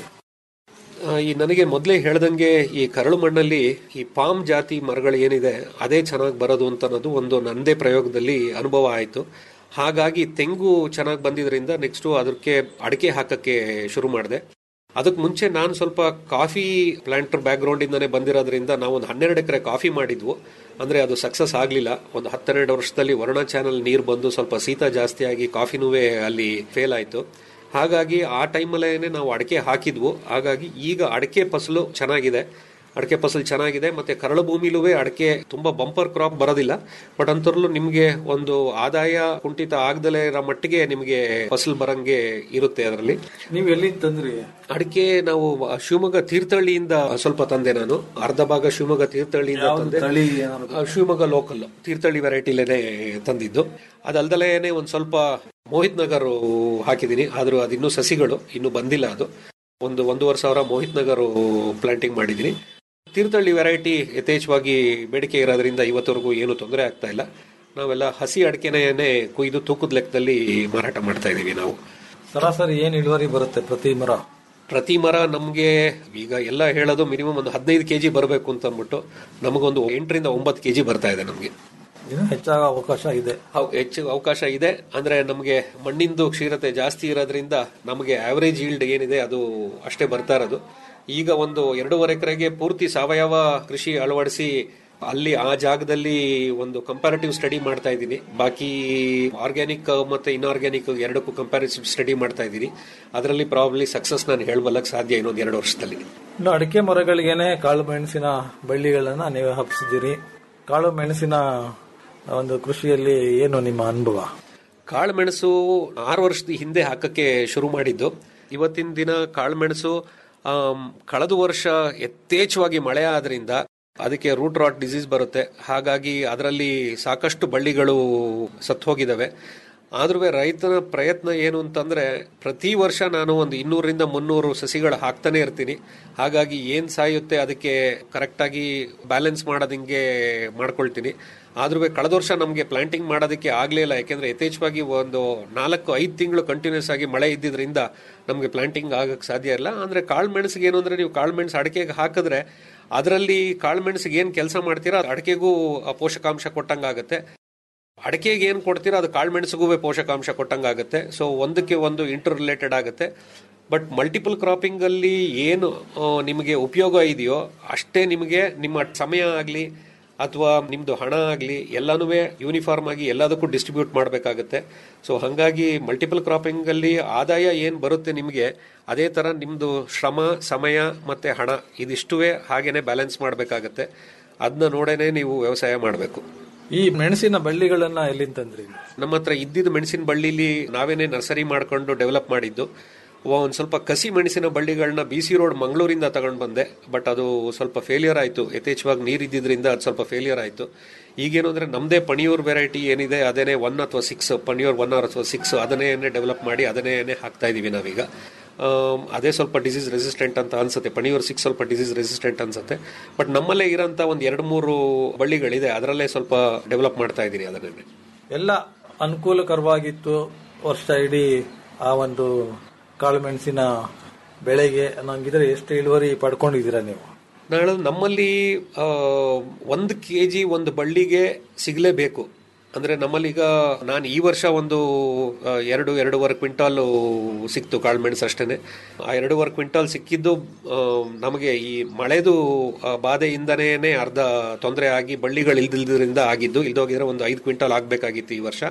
ಆ, ಈ ನನಗೆ ಮೊದಲೇ ಹೇಳ್ದಂಗೆ ಈ ಕರಳು ಮಣ್ಣಲ್ಲಿ ಈ ಪಾಮ್ ಜಾತಿ ಮರಗಳು ಏನಿದೆ ಅದೇ ಚೆನ್ನಾಗಿ ಬರೋದು ಅಂತ ಅನ್ನೋದು ಒಂದು ನಂದೇ ಪ್ರಯೋಗದಲ್ಲಿ ಅನುಭವ ಆಯಿತು ಹಾಗಾಗಿ ತೆಂಗು ಚೆನ್ನಾಗಿ ಬಂದಿದ್ರಿಂದ ನೆಕ್ಸ್ಟು ಅದಕ್ಕೆ ಅಡಿಕೆ ಹಾಕಕ್ಕೆ ಶುರು ಮಾಡಿದೆ ಅದಕ್ಕೆ ಮುಂಚೆ ನಾನು ಸ್ವಲ್ಪ ಕಾಫಿ ಪ್ಲಾಂಟರ್ ಬ್ಯಾಕ್ಗ್ರೌಂಡ್ ಇಂದಾನೆ ಬಂದಿರೋದ್ರಿಂದ ನಾವು ಒಂದು ಹನ್ನೆರಡು ಎಕರೆ ಕಾಫಿ ಮಾಡಿದ್ವು ಅಂದ್ರೆ ಅದು ಸಕ್ಸಸ್ ಆಗಲಿಲ್ಲ ಒಂದು ಹತ್ತೆರಡು ವರ್ಷದಲ್ಲಿ ವರುಣ ಚಾನಲ್ ನೀರು ಬಂದು ಸ್ವಲ್ಪ ಶೀತ ಜಾಸ್ತಿ ಆಗಿ ಕಾಫಿನೂ ಅಲ್ಲಿ ಫೇಲ್ ಆಯಿತು ಹಾಗಾಗಿ ಆ ಟೈಮಲ್ಲೇ ನಾವು ಅಡಿಕೆ ಹಾಕಿದ್ವು ಹಾಗಾಗಿ ಈಗ ಅಡಿಕೆ ಫಸಲು ಚೆನ್ನಾಗಿದೆ ಅಡಿಕೆ ಫಸಲು ಚೆನ್ನಾಗಿದೆ ಮತ್ತೆ ಕರಳು ಭೂಮಿಲೂ ಅಡಿಕೆ ತುಂಬಾ ಬಂಪರ್ ಕ್ರಾಪ್ ಬರೋದಿಲ್ಲ ಬಟ್ ಅಂತರ್ಲು ನಿಮ್ಗೆ ಒಂದು ಆದಾಯ ಕುಂಠಿತ ಆಗದಲೇ ಇರೋ ಮಟ್ಟಿಗೆ ನಿಮ್ಗೆ ಫಸಲು ಬರಂಗೆ ಇರುತ್ತೆ ಅದರಲ್ಲಿ ನೀವು ಎಲ್ಲಿ ತಂದ್ರಿ ಅಡಿಕೆ ನಾವು ಶಿವಮೊಗ್ಗ ತೀರ್ಥಹಳ್ಳಿಯಿಂದ ಸ್ವಲ್ಪ ತಂದೆ ನಾನು ಅರ್ಧ ಭಾಗ ಶಿವಮೊಗ್ಗ ತೀರ್ಥಹಳ್ಳಿಯಿಂದ ತಂದೆ ತಳಿ ಏನಾದ್ರು ಆ, ಶಿವಮೊಗ್ಗ ಲೋಕಲ್ ತೀರ್ಥಹಳ್ಳಿ ವೆರೈಟಿಲೇನೆ ತಂದಿದ್ದು ಅದಲ್ದಲೇನೆ ಒಂದ್ ಸ್ವಲ್ಪ ಮೋಹಿತ್ ನಗರ್ ಹಾಕಿದೀನಿ ಆದ್ರೂ ಅದಿನ್ನೂ ಸಸಿಗಳು ಇನ್ನು ಬಂದಿಲ್ಲ ಅದು ಒಂದು ಒಂದೂವರೆ ಸಾವಿರ ಮೋಹಿತ್ ನಗರ್ ಪ್ಲಾಂಟಿಂಗ್ ಮಾಡಿದೀನಿ ತೀರ್ಥಹಳ್ಳಿ ವೆರೈಟಿ ಯಥೇಚ್ಛವಾಗಿ ಬೇಡಿಕೆ ಇರೋದ್ರಿಂದ ಇವತ್ತವರೆಗೂ ಏನು ತೊಂದರೆ ಆಗ್ತಾ ಇಲ್ಲ ನಾವೆಲ್ಲ ಹಸಿ ಅಡಿಕೆನೇ ಕುಯ್ದು ತೂಕದ ಲೆಕ್ಕದಲ್ಲಿ ಮಾರಾಟ ಮಾಡ್ತಾ ಇದೀವಿ ನಾವು ಸರಾಸರಿ ಏನ್ ಇಳುವರಿ ಬರುತ್ತೆ ಪ್ರತಿ ಮರ ಪ್ರತಿ ಮರ ನಮಗೆ ಈಗ ಎಲ್ಲ ಹೇಳೋದು ಮಿನಿಮಮ್ ಒಂದು ಹದಿನೈದು ಕೆಜಿ ಬರಬೇಕು ಅಂತ ಅಂದ್ಬಿಟ್ಟು ನಮಗೊಂದು ಎಂಟರಿಂದ ಒಂಬತ್ತು ಕೆಜಿ ಬರ್ತಾ ಇದೆ ನಮಗೆ ಇನ್ನು ಹೆಚ್ಚಾಗ ಅವಕಾಶ ಇದೆ ಅವ್- ಹೆಚ್ಚು ಅವಕಾಶ ಇದೆ ಅಂದ್ರೆ ನಮಗೆ ಮಣ್ಣಿಂದು ಕ್ಷೀರತೆ ಜಾಸ್ತಿ ಇರೋದ್ರಿಂದ ನಮಗೆ ಆವರೇಜ್ ಈಲ್ಡ್ ಏನಿದೆ ಅದು ಅಷ್ಟೇ ಬರ್ತಾ ಇರೋದು ಈಗ ಒಂದು ಎರಡೂವರೆ ಎಕರೆಗೆ ಪೂರ್ತಿ ಸಾವಯವ ಕೃಷಿ ಅಳವಡಿಸಿ ಅಲ್ಲಿ ಆ ಜಾಗದಲ್ಲಿ ಒಂದು ಕಂಪ್ಯಾರಿಟಿವ್ ಸ್ಟಡಿ ಮಾಡ್ತಾ ಇದ್ದೀನಿ ಬಾಕಿ ಆರ್ಗ್ಯಾನಿಕ್ ಮತ್ತೆ ಇನ್ಆರ್ಗ್ಯಾನಿಕ್ ಎರಡಕ್ಕೂ ಕಂಪ್ಯಾರಿಟಿವ್ ಸ್ಟಡಿ ಮಾಡ್ತಾ ಇದ್ದೀನಿ ಅದರಲ್ಲಿ ಪ್ರಾಬ್ಲಿ ಸಕ್ಸಸ್ ನಾನು ಹೇಳಬಲ್ಲಕ್ಕೆ ಸಾಧ್ಯ ಇನ್ನೊಂದು ಎರಡು ವರ್ಷದಲ್ಲಿ ಇನ್ನು ಅಡಿಕೆ ಮರಗಳಿಗೇನೆ ಕಾಳು ಮೆಣಸಿನ ಬಳ್ಳಿಗಳನ್ನ ನೀವು ಹಬ್ಸಿದ್ದೀರಿ ಕಾಳು ಮೆಣಸಿನ ಒಂದು ಕೃಷಿಯಲ್ಲಿ ಏನು ನಿಮ್ಮ ಅನುಭವ ಕಾಳುಮೆಣಸು ಆರು ವರ್ಷದ ಹಿಂದೆ ಹಾಕಕ್ಕೆ ಶುರು ಮಾಡಿದ್ದು ಇವತ್ತಿನ ದಿನ ಕಾಳುಮೆಣಸು ಆಮ್, ಕಳೆದ ವರ್ಷ ಯಥೇಚ್ಛವಾಗಿ ಮಳೆ ಆದ್ರಿಂದ ಅದಕ್ಕೆ ರೂಟ್ ರಾಟ್ ಡಿಸೀಸ್ ಬರುತ್ತೆ ಹಾಗಾಗಿ ಅದರಲ್ಲಿ ಸಾಕಷ್ಟು ಬಳ್ಳಿಗಳು ಸತ್ತು ಹೋಗಿದ್ದಾವೆ ಆದ್ರೂ ರೈತನ ಪ್ರಯತ್ನ ಏನು ಅಂತಂದ್ರೆ ಪ್ರತಿ ವರ್ಷ ನಾನು ಒಂದು ಇನ್ನೂರರಿಂದ ಮುನ್ನೂರು ಸಸಿಗಳು ಹಾಕ್ತಾನೆ ಇರ್ತೀನಿ ಹಾಗಾಗಿ ಏನ್ ಸಾಯುತ್ತೆ ಅದಕ್ಕೆ ಕರೆಕ್ಟಾಗಿ ಬ್ಯಾಲೆನ್ಸ್ ಮಾಡೋದಿಂಗೆ ಮಾಡ್ಕೊಳ್ತೀನಿ ಆದ್ರೂ ಕಳೆದ ವರ್ಷ ನಮಗೆ ಪ್ಲಾಂಟಿಂಗ್ ಮಾಡೋದಕ್ಕೆ ಆಗ್ಲೇ ಇಲ್ಲ ಯಾಕೆಂದ್ರೆ ಯಥೇಚ್ಛವಾಗಿ ಒಂದು ನಾಲ್ಕು ಐದು ತಿಂಗಳು ಕಂಟಿನ್ಯೂಸ್ ಆಗಿ ಮಳೆ ಇದ್ದಿದ್ರಿಂದ ನಮಗೆ ಪ್ಲಾಂಟಿಂಗ್ ಆಗಕ್ಕೆ ಸಾಧ್ಯ ಇಲ್ಲ ಅಂದ್ರೆ ಕಾಳು ಮೆಣಸಿಗೆ ಏನು ಅಂದ್ರೆ ನೀವು ಕಾಳು ಮೆಣಸು ಅಡಿಕೆಗೆ ಹಾಕಿದ್ರೆ ಅದರಲ್ಲಿ ಕಾಳು ಮೆಣಸಿಗೆ ಏನು ಕೆಲಸ ಮಾಡ್ತೀರಾ ಅದು ಅಡಿಕೆಗೂ ಆ ಪೋಷಕಾಂಶ ಕೊಟ್ಟಂಗಾಗತ್ತೆ ಅಡಿಕೆಗೆ ಏನು ಕೊಡ್ತೀರಾ ಅದು ಕಾಳುಮೆಣಸಿಗೂ ಪೋಷಕಾಂಶ ಕೊಟ್ಟಂಗಾಗುತ್ತೆ ಸೊ ಒಂದಕ್ಕೆ ಒಂದು ಇಂಟರ್ ರಿಲೇಟೆಡ್ ಆಗುತ್ತೆ ಬಟ್ ಮಲ್ಟಿಪಲ್ ಕ್ರಾಪಿಂಗ್ ಅಲ್ಲಿ ಏನು ಆ, ನಿಮಗೆ ಉಪಯೋಗ ಇದೆಯೋ ಅಷ್ಟೇ ನಿಮಗೆ ನಿಮ್ಮ ಸಮಯ ಆಗಲಿ ಅಥವಾ ನಿಮ್ದು ಹಣ ಆಗಲಿ ಎಲ್ಲಾನು ಯೂನಿಫಾರ್ಮ್ ಆಗಿ ಎಲ್ಲದಕ್ಕೂ ಡಿಸ್ಟ್ರಿಬ್ಯೂಟ್ ಮಾಡಬೇಕಾಗುತ್ತೆ ಸೊ ಹಾಗಾಗಿ ಮಲ್ಟಿಪಲ್ ಕ್ರಾಪಿಂಗ್ ಅಲ್ಲಿ ಆದಾಯ ಏನು ಬರುತ್ತೆ ನಿಮಗೆ ಅದೇ ತರ ನಿಮ್ದು ಶ್ರಮ ಸಮಯ ಮತ್ತೆ ಹಣ ಇದಿಷ್ಟುವೇ ಹಾಗೇನೆ ಬ್ಯಾಲೆನ್ಸ್ ಮಾಡಬೇಕಾಗತ್ತೆ ಅದನ್ನ ನೋಡೇನೆ ನೀವು ವ್ಯವಸಾಯ ಮಾಡಬೇಕು ಈ ಮೆಣಸಿನ ಬಳ್ಳಿಗಳನ್ನ ಎಲ್ಲಿಂದ ತಂದ್ರಿ ನಮ್ಮ ಹತ್ರ ಇದ್ದಿದ್ದು ಮೆಣಸಿನ ಬಳ್ಳಿಲಿ ನಾವೇನೆ ನರ್ಸರಿ ಮಾಡ್ಕೊಂಡು ಡೆವಲಪ್ ಮಾಡಿದ್ದು ಒಂದ್ ಸ್ವಲ್ಪ ಕಸಿ ಮೆಣಸಿನ ಬಳ್ಳಿಗಳನ್ನ ಬಿ ಸಿ ರೋಡ್ ಮಂಗಳೂರಿಂದ ತಗೊಂಡ್ ಬಂದೆ ಬಟ್ ಅದು ಸ್ವಲ್ಪ ಫೇಲಿಯರ್ ಆಯ್ತು ಯಥೇಚ್ಛವಾಗಿ ನೀರ್ ಇದ್ದಿದ್ರಿಂದ ಅದು ಸ್ವಲ್ಪ ಫೇಲಿಯರ್ ಆಯ್ತು ಈಗೇನು ಅಂದ್ರೆ ನಮ್ದೇ ಪಣಿಯೂರ್ ವೆರೈಟಿ ಏನಿದೆ ಅದೇನೆ ಒನ್ ಅಥವಾ ಸಿಕ್ಸ್ ಪಣಿಯೂರ್ ಒನ್ ಅಥವಾ ಸಿಕ್ಸ್ ಅದನ್ನೇ ಡೆವಲಪ್ ಮಾಡಿ ಅದನ್ನೇ ಹಾಕ್ತಾ ಇದೀವಿ ನಾವೀಗ ಆಮ್, ಅದೇ ಸ್ವಲ್ಪ ಡಿಸೀಸ್ ರೆಸಿಸ್ಟೆಂಟ್ ಅಂತ ಅನ್ಸುತ್ತೆ ಪಣಿಯೂರ್ ಸಿಕ್ಸ್ ಸ್ವಲ್ಪ ಡಿಸೀಸ್ ರೆಸಿಸ್ಟೆಂಟ್ ಅನ್ಸುತ್ತೆ ಬಟ್ ನಮ್ಮಲ್ಲೇ ಇರೋಂಥ ಒಂದು ಎರಡು ಮೂರು ಬಳ್ಳಿಗಳಿದೆ ಅದರಲ್ಲೇ ಸ್ವಲ್ಪ ಡೆವಲಪ್ ಮಾಡ್ತಾ ಇದ್ದೀನಿ ಅದನ್ನೇ ಎಲ್ಲ ಅನುಕೂಲಕರವಾಗಿತ್ತು ವರ್ಷ ಇಡೀ ಆ ಒಂದು ಕಾಳು ಮೆಣಸಿನ ಬೆಳೆಗೆ ಅನ್ನಂಗಿದ್ರೆ ಎಷ್ಟು ಇಳುವರಿ ಪಡ್ಕೊಂಡಿದ್ದೀರಾ ನೀವು ನಾಳೆ ನಮ್ಮಲ್ಲಿ ಆ, ಒಂದು ಕೆ ಜಿ ಒಂದು ಬಳ್ಳಿಗೆ ಸಿಗಲೇಬೇಕು ಅಂದ್ರೆ ನಮ್ಮಲ್ಲೀಗ ನಾನು ಈ ವರ್ಷ ಒಂದು ಆ, ಎರಡು ಎರಡೂವರೆ ಕ್ವಿಂಟಾಲ್ ಸಿಕ್ತು ಕಾಳುಮೆಣಸು ಅಷ್ಟೇನೆ ಆ ಎರಡೂವರೆ ಕ್ವಿಂಟಾಲ್ ಸಿಕ್ಕಿದ್ದು ಆ, ನಮಗೆ ಈ ಮಳೆದು ಆ, ಬಾಧೆಯಿಂದನೇ ಅರ್ಧ ತೊಂದರೆ ಆಗಿ ಬಳ್ಳಿಗಳು ಇಲ್ದಿಲ್ದ್ರಿಂದ ಆಗಿದ್ದು ಇಲ್ದೋಗಿದ್ರೆ ಒಂದು ಐದು ಕ್ವಿಂಟಾಲ್ ಆಗಬೇಕಾಗಿತ್ತು ಈ ವರ್ಷ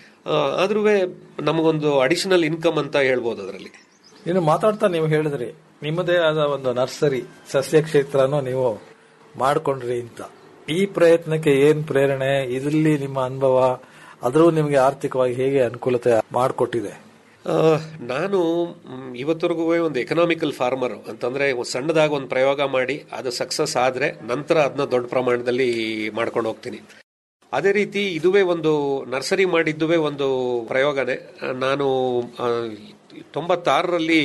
ಆದ್ರೂ ನಮಗೊಂದು ಅಡಿಷನಲ್ ಇನ್ಕಮ್ ಅಂತ ಹೇಳ್ಬೋದು ಅದರಲ್ಲಿ ಇನ್ನು ಮಾತಾಡ್ತಾ ನೀವು ಹೇಳಿದ್ರಿ ನಿಮ್ಮದೇ ಆದ ಒಂದು ನರ್ಸರಿ ಸಸ್ಯ ಕ್ಷೇತ್ರನೂ ನೀವು ಮಾಡ್ಕೊಂಡ್ರಿ ಅಂತ ಈ ಪ್ರಯತ್ನಕ್ಕೆ ಏನ್ ಪ್ರೇರಣೆ ಇದರಲ್ಲಿ ನಿಮ್ಮ ಅನುಭವ ಅದ್ರೂ ನಿಮಗೆ ಆರ್ಥಿಕವಾಗಿ ಹೇಗೆ ಅನುಕೂಲತೆ ಮಾಡಿಕೊಟ್ಟಿದೆ ಆ, ನಾನು ಮ್, ಇವತ್ತರೆಗೂ ಒಂದು ಎಕನಾಮಿಕಲ್ ಫಾರ್ಮರ್ ಅಂತಂದ್ರೆ ಒಂದ್ ಸಣ್ಣದಾಗಿ ಒಂದು ಪ್ರಯೋಗ ಮಾಡಿ ಅದು ಸಕ್ಸಸ್ ಆದ್ರೆ ನಂತರ ಅದನ್ನ ದೊಡ್ಡ ಪ್ರಮಾಣದಲ್ಲಿ ಮಾಡ್ಕೊಂಡು ಹೋಗ್ತೀನಿ ಅದೇ ರೀತಿ ಇದುವೇ ಒಂದು ನರ್ಸರಿ ಮಾಡಿದ್ದುವೇ ಒಂದು ಪ್ರಯೋಗನೇ ಆ, ನಾನು ಆ, ತೊಂಬತ್ತಾರರಲ್ಲಿ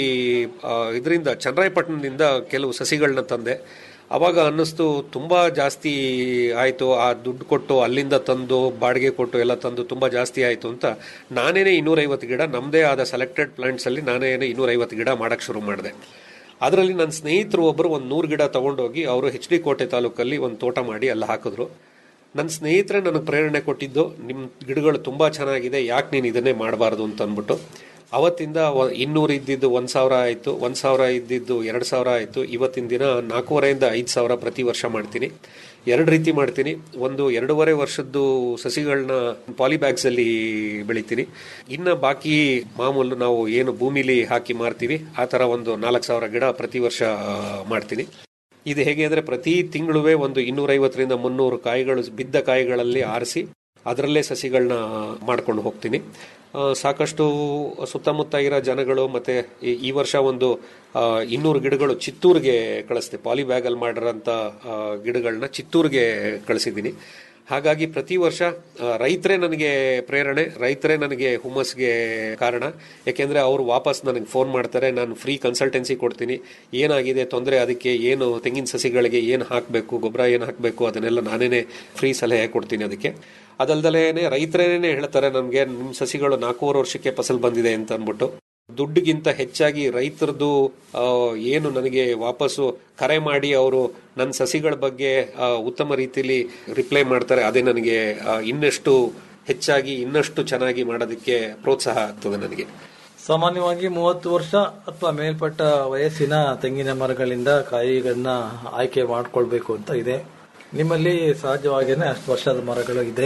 ಇದರಿಂದ ಚನ್ನರಾಯಪಟ್ಟಣದಿಂದ ಕೆಲವು ಸಸಿಗಳನ್ನ ತಂದೆ ಅವಾಗ ಅನ್ನಿಸ್ತು ತುಂಬಾ ಜಾಸ್ತಿ ಆಯ್ತು ಆ ದುಡ್ಡು ಕೊಟ್ಟು ಅಲ್ಲಿಂದ ತಂದು ಬಾಡಿಗೆ ಕೊಟ್ಟು ಎಲ್ಲ ತಂದು ತುಂಬಾ ಜಾಸ್ತಿ ಆಯ್ತು ಅಂತ ನಾನೇನೆ ಇನ್ನೂರೈವತ್ತು ಗಿಡ ನಮ್ಮದೇ ಆದ ಸೆಲೆಕ್ಟೆಡ್ ಪ್ಲಾಂಟ್ಸ್ ಅಲ್ಲಿ ನಾನೇನೆ ಇನ್ನೂರೈವತ್ತು ಗಿಡ ಮಾಡಕ್ ಶುರು ಮಾಡಿದೆ ಅದರಲ್ಲಿ ನನ್ನ ಸ್ನೇಹಿತರು ಒಬ್ಬರು ಒಂದು ನೂರು ಗಿಡ ತಗೊಂಡೋಗಿ ಅವರು ಎಚ್ ಡಿ ಕೋಟೆ ತಾಲೂಕಲ್ಲಿ ಒಂದು ತೋಟ ಮಾಡಿ ಅಲ್ಲಿ ಹಾಕಿದ್ರು ನನ್ನ ಸ್ನೇಹಿತರೆ ನನಗೆ ಪ್ರೇರಣೆ ಕೊಟ್ಟಿದ್ದು ನಿಮ್ಮ ಗಿಡಗಳು ತುಂಬಾ ಚೆನ್ನಾಗಿದೆ ಯಾಕೆ ನೀನು ಇದನ್ನೇ ಮಾಡಬಾರ್ದು ಅಂತ ಅಂದ್ಬಿಟ್ಟು ಅವತ್ತಿಂದ ವ- ಇನ್ನೂರು ಇದ್ದಿದ್ದು ಒಂದ್ ಸಾವಿರ ಆಯ್ತು ಒಂದ್ ಸಾವಿರ ಇದ್ದಿದ್ದು ಎರಡ್ ಸಾವಿರ ಆಯ್ತು ಇವತ್ತಿನ ದಿನ ನಾಲ್ಕೂವರೆಯಿಂದ ಐದು ಸಾವಿರ ಪ್ರತಿ ವರ್ಷ ಮಾಡ್ತೀನಿ ಎರಡು ರೀತಿ ಮಾಡ್ತೀನಿ ಒಂದು ಎರಡೂವರೆ ವರ್ಷದ್ದು ಸಸಿಗಳನ್ನ ಪಾಲಿ ಬ್ಯಾಗ್ಸ್ ಅಲ್ಲಿ ಬೆಳಿತೀನಿ ಇನ್ನ ಬಾಕಿ ಮಾಮೂಲು ನಾವು ಏನು ಭೂಮಿಲಿ ಹಾಕಿ ಮಾರ್ತೀವಿ ಆ ತರ ಒಂದು ನಾಲ್ಕು ಸಾವಿರ ಗಿಡ ಪ್ರತಿ ವರ್ಷ ಆ, ಮಾಡ್ತೀನಿ ಇದು ಹೇಗೆ ಅಂದ್ರೆ ಪ್ರತಿ ತಿಂಗಳುವೆ ಒಂದು ಇನ್ನೂರೈವತ್ತರಿಂದ ಮುನ್ನೂರು ಕಾಯಿಗಳು ಬಿದ್ದ ಕಾಯಿಗಳಲ್ಲಿ ಆರಿಸಿ ಅದರಲ್ಲೇ ಸಸಿಗಳನ್ನ ಮಾಡ್ಕೊಂಡು ಹೋಗ್ತೀನಿ ಆ, ಸಾಕಷ್ಟು ಸುತ್ತಮುತ್ತ ಇರೋ ಜನಗಳು ಮತ್ತೆ ಈ- ಈ ವರ್ಷ ಒಂದು ಆ, ಇನ್ನೂರು ಗಿಡಗಳು ಚಿತ್ತೂರಿಗೆ ಕಳಿಸ್ದೆ ಪಾಲಿ ಬ್ಯಾಗ್ ಅಲ್ಲಿ ಮಾಡಿರೋಂಥ ಗಿಡಗಳನ್ನ ಚಿತ್ತೂರಿಗೆ ಕಳಿಸಿದ್ದೀನಿ ಹಾಗಾಗಿ ಪ್ರತಿ ವರ್ಷ ಆ, ರೈತರೇ ನನಗೆ ಪ್ರೇರಣೆ ರೈತರೇ ನನಗೆ ಹುಮ್ಮಸ್ಗೆ ಕಾರಣ ಯಾಕೆಂದ್ರೆ ಅವರು ವಾಪಸ್ ನನಗೆ ಫೋನ್ ಮಾಡ್ತಾರೆ ನಾನು ಫ್ರೀ ಕನ್ಸಲ್ಟೆನ್ಸಿ ಕೊಡ್ತೀನಿ ಏನಾಗಿದೆ ತೊಂದರೆ ಅದಕ್ಕೆ ಏನು ತೆಂಗಿನ ಸಸಿಗಳಿಗೆ ಏನು ಹಾಕಬೇಕು ಗೊಬ್ಬರ ಏನು ಹಾಕಬೇಕು ಅದನ್ನೆಲ್ಲ ನಾನೇನೆ ಫ್ರೀ ಸಲಹೆ ಕೊಡ್ತೀನಿ ಅದಕ್ಕೆ ಅದಲ್ದಲೇನೆ ರೈತರೇನೆ ಹೇಳ್ತಾರೆ ನಮಗೆ ನಿಮ್ಮ ಸಸಿಗಳು ನಾಲ್ಕೂವರೆ ವರ್ಷಕ್ಕೆ ಫಸಲ್ ಬಂದಿದೆ ಅಂತ ಅಂದ್ಬಿಟ್ಟು ದುಡ್ಡಿಗಿಂತ ಹೆಚ್ಚಾಗಿ ರೈತರದು ಆ, ಏನು ನನಗೆ ವಾಪಸ್ಸು ಕರೆ ಮಾಡಿ ಅವರು ನನ್ನ ಸಸಿಗಳ ಬಗ್ಗೆ ಆ, ಉತ್ತಮ ರೀತಿಯಲ್ಲಿ ರಿಪ್ಲೈ ಮಾಡ್ತಾರೆ ಅದೇ ನನಗೆ ಆ, ಇನ್ನಷ್ಟು ಹೆಚ್ಚಾಗಿ ಇನ್ನಷ್ಟು ಚೆನ್ನಾಗಿ ಮಾಡೋದಕ್ಕೆ ಪ್ರೋತ್ಸಾಹ ಆಗ್ತದೆ ನನಗೆ ಸಾಮಾನ್ಯವಾಗಿ ಮೂವತ್ತು ವರ್ಷ ಅಥವಾ ಮೇಲ್ಪಟ್ಟ ವಯಸ್ಸಿನ ತೆಂಗಿನ ಮರಗಳಿಂದ ಕಾಯಿಗಳನ್ನ ಆಯ್ಕೆ ಮಾಡ್ಕೊಳ್ಬೇಕು ಅಂತ ಇದೆ ನಿಮ್ಮಲ್ಲಿ ಸಹಜವಾಗಿಯೇ ಅಷ್ಟು ವರ್ಷದ ಮರಗಳು ಇದೆ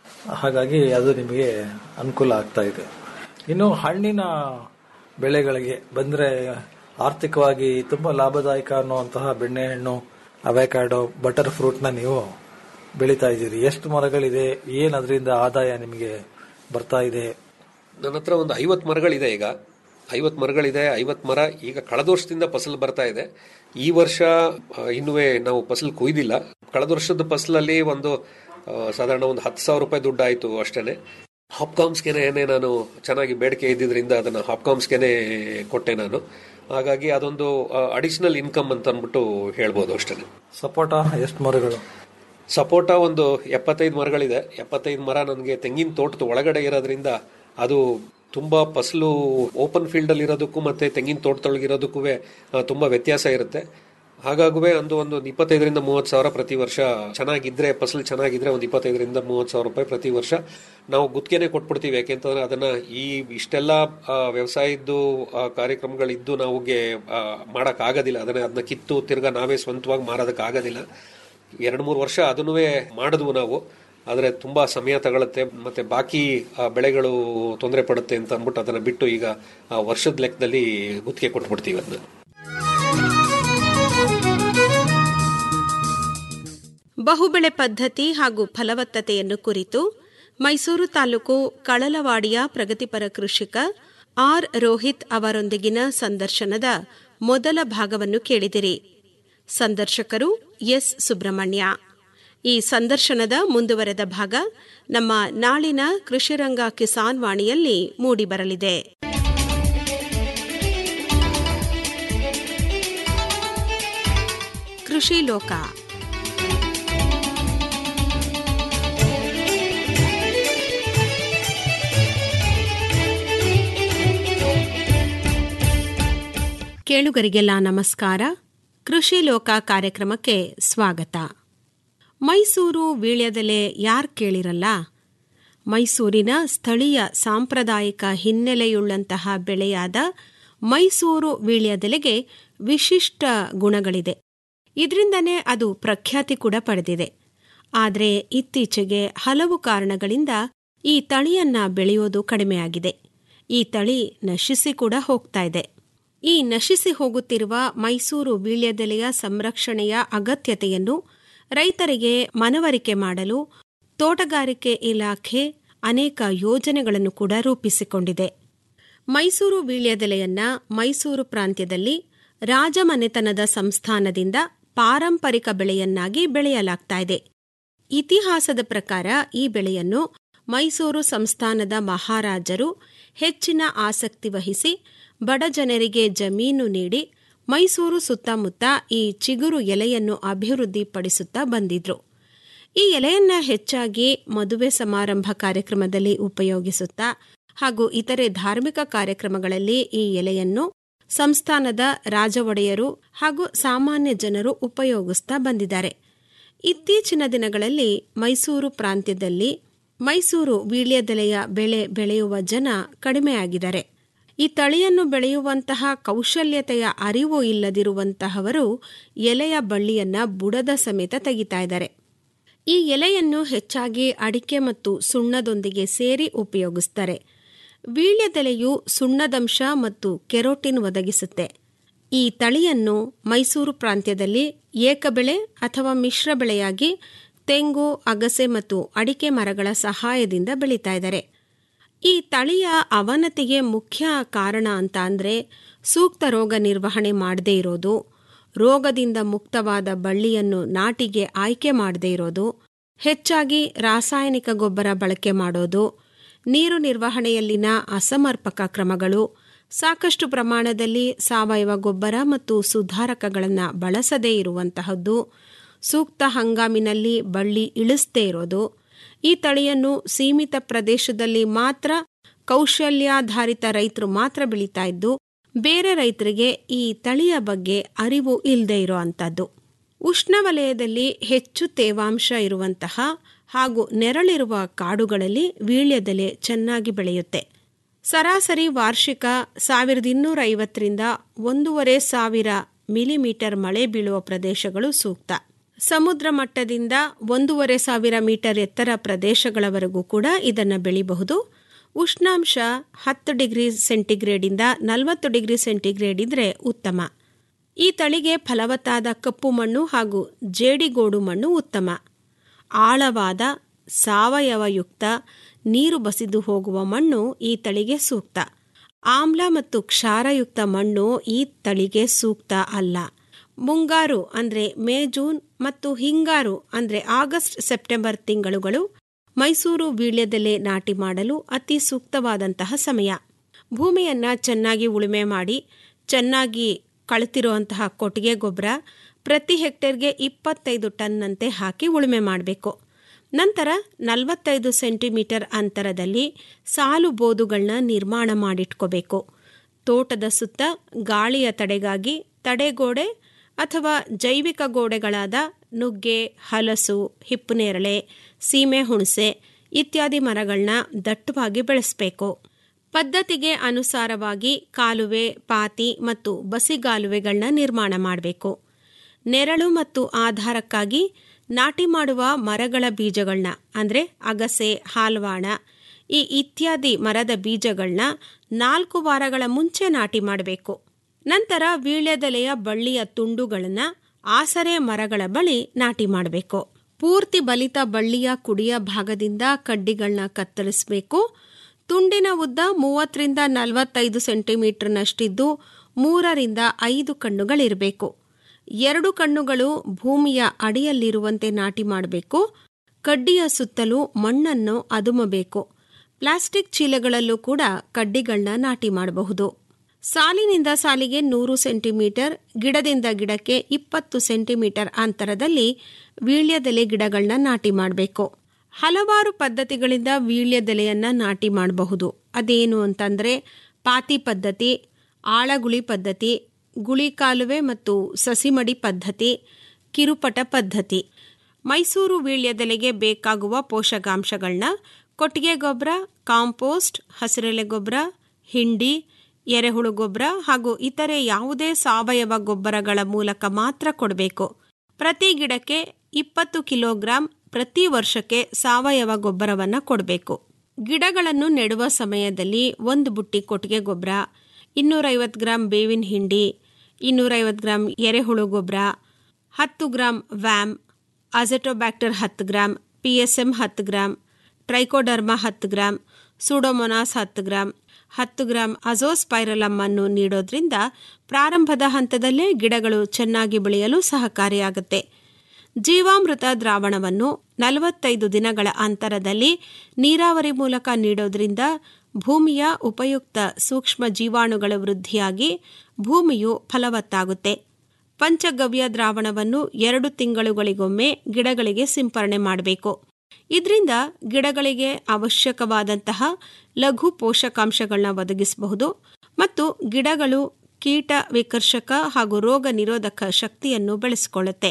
ಹಾಗಾಗಿ ಅದು ನಿಮಗೆ ಅನುಕೂಲ ಆಗ್ತಾ ಇದೆ ಇನ್ನು ಹಣ್ಣಿನ ಬೆಳೆಗಳಿಗೆ ಬಂದ್ರೆ ಆರ್ಥಿಕವಾಗಿ ತುಂಬಾ ಲಾಭದಾಯಕ ಅನ್ನುವಂತಹ ಬೆಣ್ಣೆಹಣ್ಣು ಅವೆಕಾಡೋ ಬಟರ್ ಫ್ರೂಟ್ನ ನೀವು ಬೆಳೀತಾ ಇದ್ದೀರಿ ಎಷ್ಟು ಮರಗಳಿದೆ ಏನ್ ಅದರಿಂದ ಆದಾಯ ನಿಮಗೆ ಬರ್ತಾ ಇದೆ ನನ್ನ ಹತ್ರ ಒಂದು ಐವತ್ ಮರಗಳಿದೆ ಈಗ ಐವತ್ ಮರಗಳಿದೆ ಐವತ್ ಮರ ಈಗ ಕಳೆದ ವರ್ಷದಿಂದ ಫಸಲು ಬರ್ತಾ ಇದೆ ಈ ವರ್ಷ ಆ, ಇನ್ನುವೇ ನಾವು ಫಸಲು ಕೊಯ್ದಿಲ್ಲ ಕಳೆದ ವರ್ಷದ ಫಸಲಲ್ಲಿ ಒಂದು ಆ, ಸಾಧಾರಣ ಒಂದು ಹತ್ತು ಸಾವಿರ ರೂಪಾಯಿ ದುಡ್ಡು ಆಯ್ತು ಅಷ್ಟೇನೆ ಹಾಪ್ಕಾಮ್ಸ್ಗೆನೆ ನಾನು ಚೆನ್ನಾಗಿ ಬೇಡಿಕೆ ಇದ್ದಿದ್ರಿಂದ ಅದನ್ನ ಹಾಪ್ಕಾಮ್ಸ್ಗೆನೆ ಕೊಟ್ಟೆ ನಾನು ಹಾಗಾಗಿ ಅದೊಂದು ಅಡಿಷನಲ್ ಇನ್ಕಮ್ ಅಂತ ಅಂದ್ಬಿಟ್ಟು ಹೇಳ್ಬೋದು ಅಷ್ಟೇ ಸಪೋಟ ಎಷ್ಟು ಮರಗಳು ಸಪೋಟ ಒಂದು ಎಪ್ಪತ್ತೈದು ಮರಗಳಿದೆ ಎಪ್ಪತ್ತೈದು ಮರ ನನಗೆ ತೆಂಗಿನ ತೋಟದ ಒಳಗಡೆ ಇರೋದ್ರಿಂದ ಅದು ತುಂಬಾ ಫಸಲು ಓಪನ್ ಫೀಲ್ಡ್ ಅಲ್ಲಿ ಇರೋದಕ್ಕೂ ಮತ್ತೆ ತೆಂಗಿನ ತೋಟದೊಳಗಿರೋದಕ್ಕೂ ತುಂಬಾ ವ್ಯತ್ಯಾಸ ಇರುತ್ತೆ ಹಾಗಾಗುವೆ ಒಂದು ಒಂದು ಇಪ್ಪತ್ತೈದರಿಂದ ಮೂವತ್ತು ಸಾವಿರ ಪ್ರತಿ ವರ್ಷ ಚೆನ್ನಾಗಿದ್ರೆ ಫಸಲು ಚೆನ್ನಾಗಿದ್ರೆ ಒಂದು ಇಪ್ಪತ್ತೈದರಿಂದ ಮೂವತ್ತು ಸಾವಿರ ರೂಪಾಯಿ ಪ್ರತಿ ವರ್ಷ ನಾವು ಗುತ್ತಿಗೆನೆ ಕೊಟ್ಬಿಡ್ತೀವಿ ಯಾಕೆಂತಂದ್ರೆ ಅದನ್ನ ಈ ಇಷ್ಟೆಲ್ಲ ಆ, ವ್ಯವಸಾಯದ್ದು ಆ, ಕಾರ್ಯಕ್ರಮಗಳಿದ್ದು ನಾವುಗೆ ಮಾಡಕ್ ಆಗೋದಿಲ್ಲ ಅದನ್ನ ಅದನ್ನ ಕಿತ್ತು ತಿರ್ಗಾ ನಾವೇ ಸ್ವಂತವಾಗಿ ಮಾರೋದಕ್ಕೆ ಆಗೋದಿಲ್ಲ ಎರಡು ಮೂರು ವರ್ಷ ಅದನ್ನೂ ಮಾಡಿದ್ವು ನಾವು ಆದರೆ ತುಂಬಾ ಸಮಯ ತಗೊಳುತ್ತೆ ಮತ್ತೆ ಬಾಕಿ ಆ, ಬೆಳೆಗಳು ತೊಂದರೆ ಪಡುತ್ತೆ ಅಂತ ಅಂದ್ಬಿಟ್ಟು ಅದನ್ನ ಬಿಟ್ಟು ಈಗ ಆ, ವರ್ಷದ ಲೆಕ್ಕದಲ್ಲಿ ಗುತ್ತಿಗೆ ಕೊಟ್ಬಿಡ್ತೀವಿ ಅದನ್ನ ಬಹುಬೆಳೆ ಪದ್ಧತಿ ಹಾಗೂ ಫಲವತ್ತತೆಯನ್ನು ಕುರಿತು ಮೈಸೂರು ತಾಲೂಕು ಕಳಲವಾಡಿಯ ಪ್ರಗತಿಪರ ಕೃಷಿಕ ಆರ್ ರೋಹಿತ್ ಅವರೊಂದಿಗಿನ ಸಂದರ್ಶನದ ಮೊದಲ ಭಾಗವನ್ನು ಕೇಳಿದಿರಿ ಸಂದರ್ಶಕರು ಎಸ್ ಸುಬ್ರಹ್ಮಣ್ಯ ಈ ಸಂದರ್ಶನದ ಮುಂದುವರೆದ ಭಾಗ ನಮ್ಮ ನಾಳಿನ ಕೃಷಿರಂಗ ಕಿಸಾನ್ ವಾಣಿಯಲ್ಲಿ ಮೂಡಿಬರಲಿದೆ ಕೃಷಿ ಲೋಕ ಕೇಳುಗರಿಗೆಲ್ಲ ನಮಸ್ಕಾರ ಕೃಷಿ ಲೋಕ ಕಾರ್ಯಕ್ರಮಕ್ಕೆ ಸ್ವಾಗತ ಮೈಸೂರು ವೀಳ್ಯದೆಲೆ ಯಾರ್ ಕೇಳಿರಲ್ಲ ಮೈಸೂರಿನ ಸ್ಥಳೀಯ ಸಾಂಪ್ರದಾಯಿಕ ಹಿನ್ನೆಲೆಯುಳ್ಳಂತಹ ಬೆಳೆಯಾದ ಮೈಸೂರು ವೀಳ್ಯದೆಲೆಗೆ ವಿಶಿಷ್ಟ ಗುಣಗಳಿದೆ ಇದರಿಂದನೇ ಅದು ಪ್ರಖ್ಯಾತಿ ಕೂಡ ಪಡೆದಿದೆ ಆದರೆ ಇತ್ತೀಚೆಗೆ ಹಲವು ಕಾರಣಗಳಿಂದ ಈ ತಳಿಯನ್ನ ಬೆಳೆಯೋದು ಕಡಿಮೆಯಾಗಿದೆ ಈ ತಳಿ ನಶಿಸಿ ಕೂಡ ಹೋಗ್ತಾ ಇದೆ ಈ ನಶಿಸಿ ಹೋಗುತ್ತಿರುವ ಮೈಸೂರು ವೀಳ್ಯದೆಲೆಯ ಸಂರಕ್ಷಣೆಯ ಅಗತ್ಯತೆಯನ್ನು ರೈತರಿಗೆ ಮನವರಿಕೆ ಮಾಡಲು ತೋಟಗಾರಿಕೆ ಇಲಾಖೆ ಅನೇಕ ಯೋಜನೆಗಳನ್ನು ಕೂಡ ರೂಪಿಸಿಕೊಂಡಿದೆ ಮೈಸೂರು ವೀಳ್ಯದೆಲೆಯನ್ನ ಮೈಸೂರು ಪ್ರಾಂತ್ಯದಲ್ಲಿ ರಾಜಮನೆತನದ ಸಂಸ್ಥಾನದಿಂದ ಪಾರಂಪರಿಕ ಬೆಳೆಯನ್ನಾಗಿ ಬೆಳೆಯಲಾಗ್ತಾ ಇದೆ ಇತಿಹಾಸದ ಪ್ರಕಾರ ಈ ಬೆಳೆಯನ್ನು ಮೈಸೂರು ಸಂಸ್ಥಾನದ ಮಹಾರಾಜರು ಹೆಚ್ಚಿನ ಆಸಕ್ತಿ ವಹಿಸಿ ಬಡ ಜನರಿಗೆ ಜಮೀನು ನೀಡಿ ಮೈಸೂರು ಸುತ್ತಮುತ್ತ ಈ ಚಿಗುರು ಎಲೆಯನ್ನು ಅಭಿವೃದ್ಧಿಪಡಿಸುತ್ತಾ ಬಂದಿದ್ರು ಈ ಎಲೆಯನ್ನ ಹೆಚ್ಚಾಗಿ ಮದುವೆ ಸಮಾರಂಭ ಕಾರ್ಯಕ್ರಮದಲ್ಲಿ ಉಪಯೋಗಿಸುತ್ತಾ ಹಾಗೂ ಇತರೆ ಧಾರ್ಮಿಕ ಕಾರ್ಯಕ್ರಮಗಳಲ್ಲಿ ಈ ಎಲೆಯನ್ನು ಸಂಸ್ಥಾನದ ರಾಜ ಒಡೆಯರು ಹಾಗೂ ಸಾಮಾನ್ಯ ಜನರು ಉಪಯೋಗಿಸ್ತಾ ಬಂದಿದ್ದಾರೆ ಇತ್ತೀಚಿನ ದಿನಗಳಲ್ಲಿ ಮೈಸೂರು ಪ್ರಾಂತ್ಯದಲ್ಲಿ ಮೈಸೂರು ವೀಳ್ಯದೆಲೆಯ ಬೆಳೆ ಬೆಳೆಯುವ ಜನ ಕಡಿಮೆಯಾಗಿದ್ದಾರೆ ಈ ತಳಿಯನ್ನು ಬೆಳೆಯುವಂತಹ ಕೌಶಲ್ಯತೆಯ ಅರಿವು ಇಲ್ಲದಿರುವಂತಹವರು ಎಲೆಯ ಬಳ್ಳಿಯನ್ನ ಬುಡದ ಸಮೇತ ತೆಗಿತಾ ಇದ್ದಾರೆ ಈ ಎಲೆಯನ್ನು ಹೆಚ್ಚಾಗಿ ಅಡಿಕೆ ಮತ್ತು ಸುಣ್ಣದೊಂದಿಗೆ ಸೇರಿ ಉಪಯೋಗಿಸ್ತಾರೆ ವೀಳ್ಯದೆಲೆಯು ಸುಣ್ಣದಂಶ ಮತ್ತು ಕೆರೋಟಿನ್ ಒದಗಿಸುತ್ತೆ ಈ ತಳಿಯನ್ನು ಮೈಸೂರು ಪ್ರಾಂತ್ಯದಲ್ಲಿ ಏಕಬೆಳೆ ಅಥವಾ ಮಿಶ್ರ ಬೆಳೆಯಾಗಿ ತೆಂಗು ಅಗಸೆ ಮತ್ತು ಅಡಿಕೆ ಮರಗಳ ಸಹಾಯದಿಂದ ಬೆಳೀತಾ ಇದ್ದಾರೆ ಈ ತಳಿಯ ಅವನತಿಗೆ ಮುಖ್ಯ ಕಾರಣ ಅಂತ ಅಂದರೆ ಸೂಕ್ತ ರೋಗ ನಿರ್ವಹಣೆ ಮಾಡದೇ ಇರೋದು ರೋಗದಿಂದ ಮುಕ್ತವಾದ ಬಳ್ಳಿಯನ್ನು ನಾಟಿಗೆ ಆಯ್ಕೆ ಮಾಡದೇ ಇರೋದು ಹೆಚ್ಚಾಗಿ ರಾಸಾಯನಿಕ ಗೊಬ್ಬರ ಬಳಕೆ ಮಾಡೋದು ನೀರು ನಿರ್ವಹಣೆಯಲ್ಲಿನ ಅಸಮರ್ಪಕ ಕ್ರಮಗಳು ಸಾಕಷ್ಟು ಪ್ರಮಾಣದಲ್ಲಿ ಸಾವಯವ ಗೊಬ್ಬರ ಮತ್ತು ಸುಧಾರಕಗಳನ್ನು ಬಳಸದೇ ಇರುವಂತಹದ್ದು ಸೂಕ್ತ ಹಂಗಾಮಿನಲ್ಲಿ ಬಳ್ಳಿ ಇಳಿಸದೇ ಇರೋದು ಈ ತಳಿಯನ್ನು ಸೀಮಿತ ಪ್ರದೇಶದಲ್ಲಿ ಮಾತ್ರ ಕೌಶಲ್ಯಾಧಾರಿತ ರೈತರು ಮಾತ್ರ ಬೆಳೀತಾ ಇದ್ದು ಬೇರೆ ರೈತರಿಗೆ ಈ ತಳಿಯ ಬಗ್ಗೆ ಅರಿವು ಇಲ್ಲದೆ ಇರೋ ಅಂಥದ್ದು ಉಷ್ಣವಲಯದಲ್ಲಿ ಹೆಚ್ಚು ತೇವಾಂಶ ಇರುವಂತಹ ಹಾಗೂ ನೆರಳಿರುವ ಕಾಡುಗಳಲ್ಲಿ ವೀಳ್ಯದೆಲೆ ಚೆನ್ನಾಗಿ ಬೆಳೆಯುತ್ತೆ ಸರಾಸರಿ ವಾರ್ಷಿಕ ಸಾವಿರದ ಇನ್ನೂರ ಐವತ್ತರಿಂದ ಒಂದೂವರೆ ಸಾವಿರ ಮಿಲಿಮೀಟರ್ ಮಳೆ ಬೀಳುವ ಪ್ರದೇಶಗಳು ಸೂಕ್ತ ಸಮುದ್ರ ಮಟ್ಟದಿಂದ ಒಂದೂವರೆ ಸಾವಿರ ಮೀಟರ್ ಎತ್ತರ ಪ್ರದೇಶಗಳವರೆಗೂ ಕೂಡ ಇದನ್ನು ಬೆಳಿಬಹುದು ಉಷ್ಣಾಂಶ ಹತ್ತು ಡಿಗ್ರಿ ಸೆಂಟಿಗ್ರೇಡಿಂದ ನಲವತ್ತು ಡಿಗ್ರಿ ಸೆಂಟಿಗ್ರೇಡ್ ಇದ್ರೆ ಉತ್ತಮ ಈ ತಳಿಗೆ ಫಲವತ್ತಾದ ಕಪ್ಪು ಮಣ್ಣು ಹಾಗೂ ಜೇಡಿಗೋಡು ಮಣ್ಣು ಉತ್ತಮ ಆಳವಾದ ಸಾವಯವಯುಕ್ತ ನೀರು ಬಸಿದು ಹೋಗುವ ಮಣ್ಣು ಈ ತಳಿಗೆ ಸೂಕ್ತ ಆಮ್ಲ ಮತ್ತು ಕ್ಷಾರಯುಕ್ತ ಮಣ್ಣು ಈ ತಳಿಗೆ ಸೂಕ್ತ ಅಲ್ಲ ಮುಂಗಾರು ಅಂದರೆ ಮೇ ಜೂನ್ ಮತ್ತು ಹಿಂಗಾರು ಅಂದರೆ ಆಗಸ್ಟ್ ಸೆಪ್ಟೆಂಬರ್ ತಿಂಗಳುಗಳು ಮೈಸೂರು ವೀಳ್ಯದೆಲೆ ನಾಟಿ ಮಾಡಲು ಅತಿ ಸೂಕ್ತವಾದಂತಹ ಸಮಯ ಭೂಮಿಯನ್ನ ಚೆನ್ನಾಗಿ ಉಳುಮೆ ಮಾಡಿ ಚೆನ್ನಾಗಿ ಕಳೆತಿರುವಂತಹ ಕೊಟ್ಟಿಗೆ ಗೊಬ್ಬರ ಪ್ರತಿ ಹೆಕ್ಟೇರ್ಗೆ ಇಪ್ಪತ್ತೈದು ಟನ್ನಂತೆ ಹಾಕಿ ಉಳುಮೆ ಮಾಡಬೇಕು ನಂತರ ನಲವತ್ತೈದು ಸೆಂಟಿಮೀಟರ್ ಅಂತರದಲ್ಲಿ ಸಾಲು ಬೋದುಗಳನ್ನ ನಿರ್ಮಾಣ ಮಾಡಿಟ್ಕೋಬೇಕು ತೋಟದ ಸುತ್ತ ಗಾಳಿಯ ತಡೆಗಾಗಿ ತಡೆಗೋಡೆ ಅಥವಾ ಜೈವಿಕ ಗೋಡೆಗಳಾದ ನುಗ್ಗೆ ಹಲಸು ಹಿಪ್ಪುನೇರಳೆ ಸೀಮೆ ಹುಣಸೆ ಇತ್ಯಾದಿ ಮರಗಳನ್ನ ದಟ್ಟವಾಗಿ ಬೆಳೆಸಬೇಕು ಪದ್ಧತಿಗೆ ಅನುಸಾರವಾಗಿ ಕಾಲುವೆ ಪಾತಿ ಮತ್ತು ಬಸಿಗಾಲುವೆಗಳನ್ನ ನಿರ್ಮಾಣ ಮಾಡಬೇಕು ನೆರಳು ಮತ್ತು ಆಧಾರಕ್ಕಾಗಿ ನಾಟಿ ಮಾಡುವ ಮರಗಳ ಬೀಜಗಳನ್ನ ಅಂದರೆ ಅಗಸೆ ಹಾಲ್ವಾಣ ಈ ಇತ್ಯಾದಿ ಮರದ ಬೀಜಗಳನ್ನ ನಾಲ್ಕು ವಾರಗಳ ಮುಂಚೆ ನಾಟಿ ಮಾಡಬೇಕು ನಂತರ ವೀಳ್ಯದೆಲೆಯ ಬಳ್ಳಿಯ ತುಂಡುಗಳನ್ನ ಆಸರೆ ಮರಗಳ ಬಳಿ ನಾಟಿ ಮಾಡಬೇಕು ಪೂರ್ತಿ ಬಲಿತ ಬಳ್ಳಿಯ ಕುಡಿಯ ಭಾಗದಿಂದ ಕಡ್ಡಿಗಳನ್ನ ಕತ್ತರಿಸಬೇಕು ತುಂಡಿನ ಉದ್ದ ಮೂವತ್ತರಿಂದ ನಲವತ್ತೈದು ಸೆಂಟಿಮೀಟರ್ನಷ್ಟಿದ್ದು ಮೂರರಿಂದ ಐದು ಕಣ್ಣುಗಳಿರಬೇಕು ಎರಡು ಕಣ್ಣುಗಳು ಭೂಮಿಯ ಅಡಿಯಲ್ಲಿರುವಂತೆ ನಾಟಿ ಮಾಡಬೇಕು ಕಡ್ಡಿಯ ಸುತ್ತಲೂ ಮಣ್ಣನ್ನು ಅದುಮಬೇಕು ಪ್ಲಾಸ್ಟಿಕ್ ಚೀಲಗಳಲ್ಲೂ ಕೂಡ ಕಡ್ಡಿಗಳನ್ನ ನಾಟಿ ಮಾಡಬಹುದು ಸಾಲಿನಿಂದ ಸಾಲಿಗೆ ನೂರು ಸೆಂಟಿಮೀಟರ್ ಗಿಡದಿಂದ ಗಿಡಕ್ಕೆ ಇಪ್ಪತ್ತು ಸೆಂಟಿಮೀಟರ್ ಅಂತರದಲ್ಲಿ ವೀಳ್ಯದೆಲೆ ಗಿಡಗಳನ್ನ ನಾಟಿ ಮಾಡಬೇಕು ಹಲವಾರು ಪದ್ಧತಿಗಳಿಂದ ವೀಳ್ಯದೆಲೆಯನ್ನ ನಾಟಿ ಮಾಡಬಹುದು ಅದೇನು ಅಂತಂದ್ರೆ ಪಾತಿ ಪದ್ಧತಿ ಆಳಗುಳಿ ಪದ್ಧತಿ ಗುಳಿ ಕಾಲುವೆ ಮತ್ತು ಸಸಿಮಡಿ ಪದ್ಧತಿ ಕಿರುಪಟ ಪದ್ಧತಿ ಮೈಸೂರು ವೀಳ್ಯದೆಲೆಗೆ ಬೇಕಾಗುವ ಪೋಷಕಾಂಶಗಳನ್ನ ಕೊಟ್ಟಿಗೆ ಗೊಬ್ಬರ ಕಾಂಪೋಸ್ಟ್ ಹಸಿರೆಲೆ ಗೊಬ್ಬರ ಹಿಂಡಿ ಎರೆಹುಳು ಗೊಬ್ಬರ ಹಾಗೂ ಇತರೆ ಯಾವುದೇ ಸಾವಯವ ಗೊಬ್ಬರಗಳ ಮೂಲಕ ಮಾತ್ರ ಕೊಡಬೇಕು ಪ್ರತಿ ಗಿಡಕ್ಕೆ ಇಪ್ಪತ್ತು ಕಿಲೋಗ್ರಾಂ ಪ್ರತಿ ವರ್ಷಕ್ಕೆ ಸಾವಯವ ಗೊಬ್ಬರವನ್ನು ಕೊಡಬೇಕು ಗಿಡಗಳನ್ನು ನೆಡುವ ಸಮಯದಲ್ಲಿ ಒಂದು ಬುಟ್ಟಿ ಕೊಟ್ಟಿಗೆ ಗೊಬ್ಬರ ಇನ್ನೂರೈವತ್ತು ಗ್ರಾಂ ಬೇವಿನ ಹಿಂಡಿ ಇನ್ನೂರೈವತ್ತು ಗ್ರಾಂ ಎರೆಹುಳು ಗೊಬ್ಬರ ಹತ್ತು ಗ್ರಾಂ ವ್ಯಾಮ್ ಅಜೆಟೋಬ್ಯಾಕ್ಟರ್ ಹತ್ತು ಗ್ರಾಂ ಪಿ ಎಸ್ ಎಮ್ ಹತ್ತು ಗ್ರಾಂ ಟ್ರೈಕೋಡರ್ಮಾ ಹತ್ತು ಗ್ರಾಂ ಸೂಡೋಮೊನಾಸ್ ಹತ್ತು ಗ್ರಾಂ ಹತ್ತು ಗ್ರಾಂ ಅಜೋಸ್ಪೈರಲಮ್ ಅನ್ನು ನೀಡೋದ್ರಿಂದ ಪ್ರಾರಂಭದ ಹಂತದಲ್ಲೇ ಗಿಡಗಳು ಚೆನ್ನಾಗಿ ಬೆಳೆಯಲು ಸಹಕಾರಿಯಾಗುತ್ತೆ ಜೀವಾಮೃತ ದ್ರಾವಣವನ್ನು ನಲವತ್ತೈದು ದಿನಗಳ ಅಂತರದಲ್ಲಿ ನೀರಾವರಿ ಮೂಲಕ ನೀಡೋದ್ರಿಂದ ಭೂಮಿಯ ಉಪಯುಕ್ತ ಸೂಕ್ಷ್ಮ ಜೀವಾಣುಗಳ ವೃದ್ಧಿಯಾಗಿ ಭೂಮಿಯು ಫಲವತ್ತಾಗುತ್ತೆ ಪಂಚಗವ್ಯ ದ್ರಾವಣವನ್ನು ಎರಡು ತಿಂಗಳುಗಳಿಗೊಮ್ಮೆ ಗಿಡಗಳಿಗೆ ಸಿಂಪರಣೆ ಮಾಡಬೇಕು ಇದರಿಂದ ಗಿಡಗಳಿಗೆ ಅವಶ್ಯಕವಾದಂತಹ ಲಘು ಪೋಷಕಾಂಶಗಳನ್ನ ಒದಗಿಸಬಹುದು ಮತ್ತು ಗಿಡಗಳು ಕೀಟ ವಿಕರ್ಷಕ ಹಾಗೂ ರೋಗ ನಿರೋಧಕ ಶಕ್ತಿಯನ್ನು ಬೆಳೆಸಿಕೊಳ್ಳುತ್ತೆ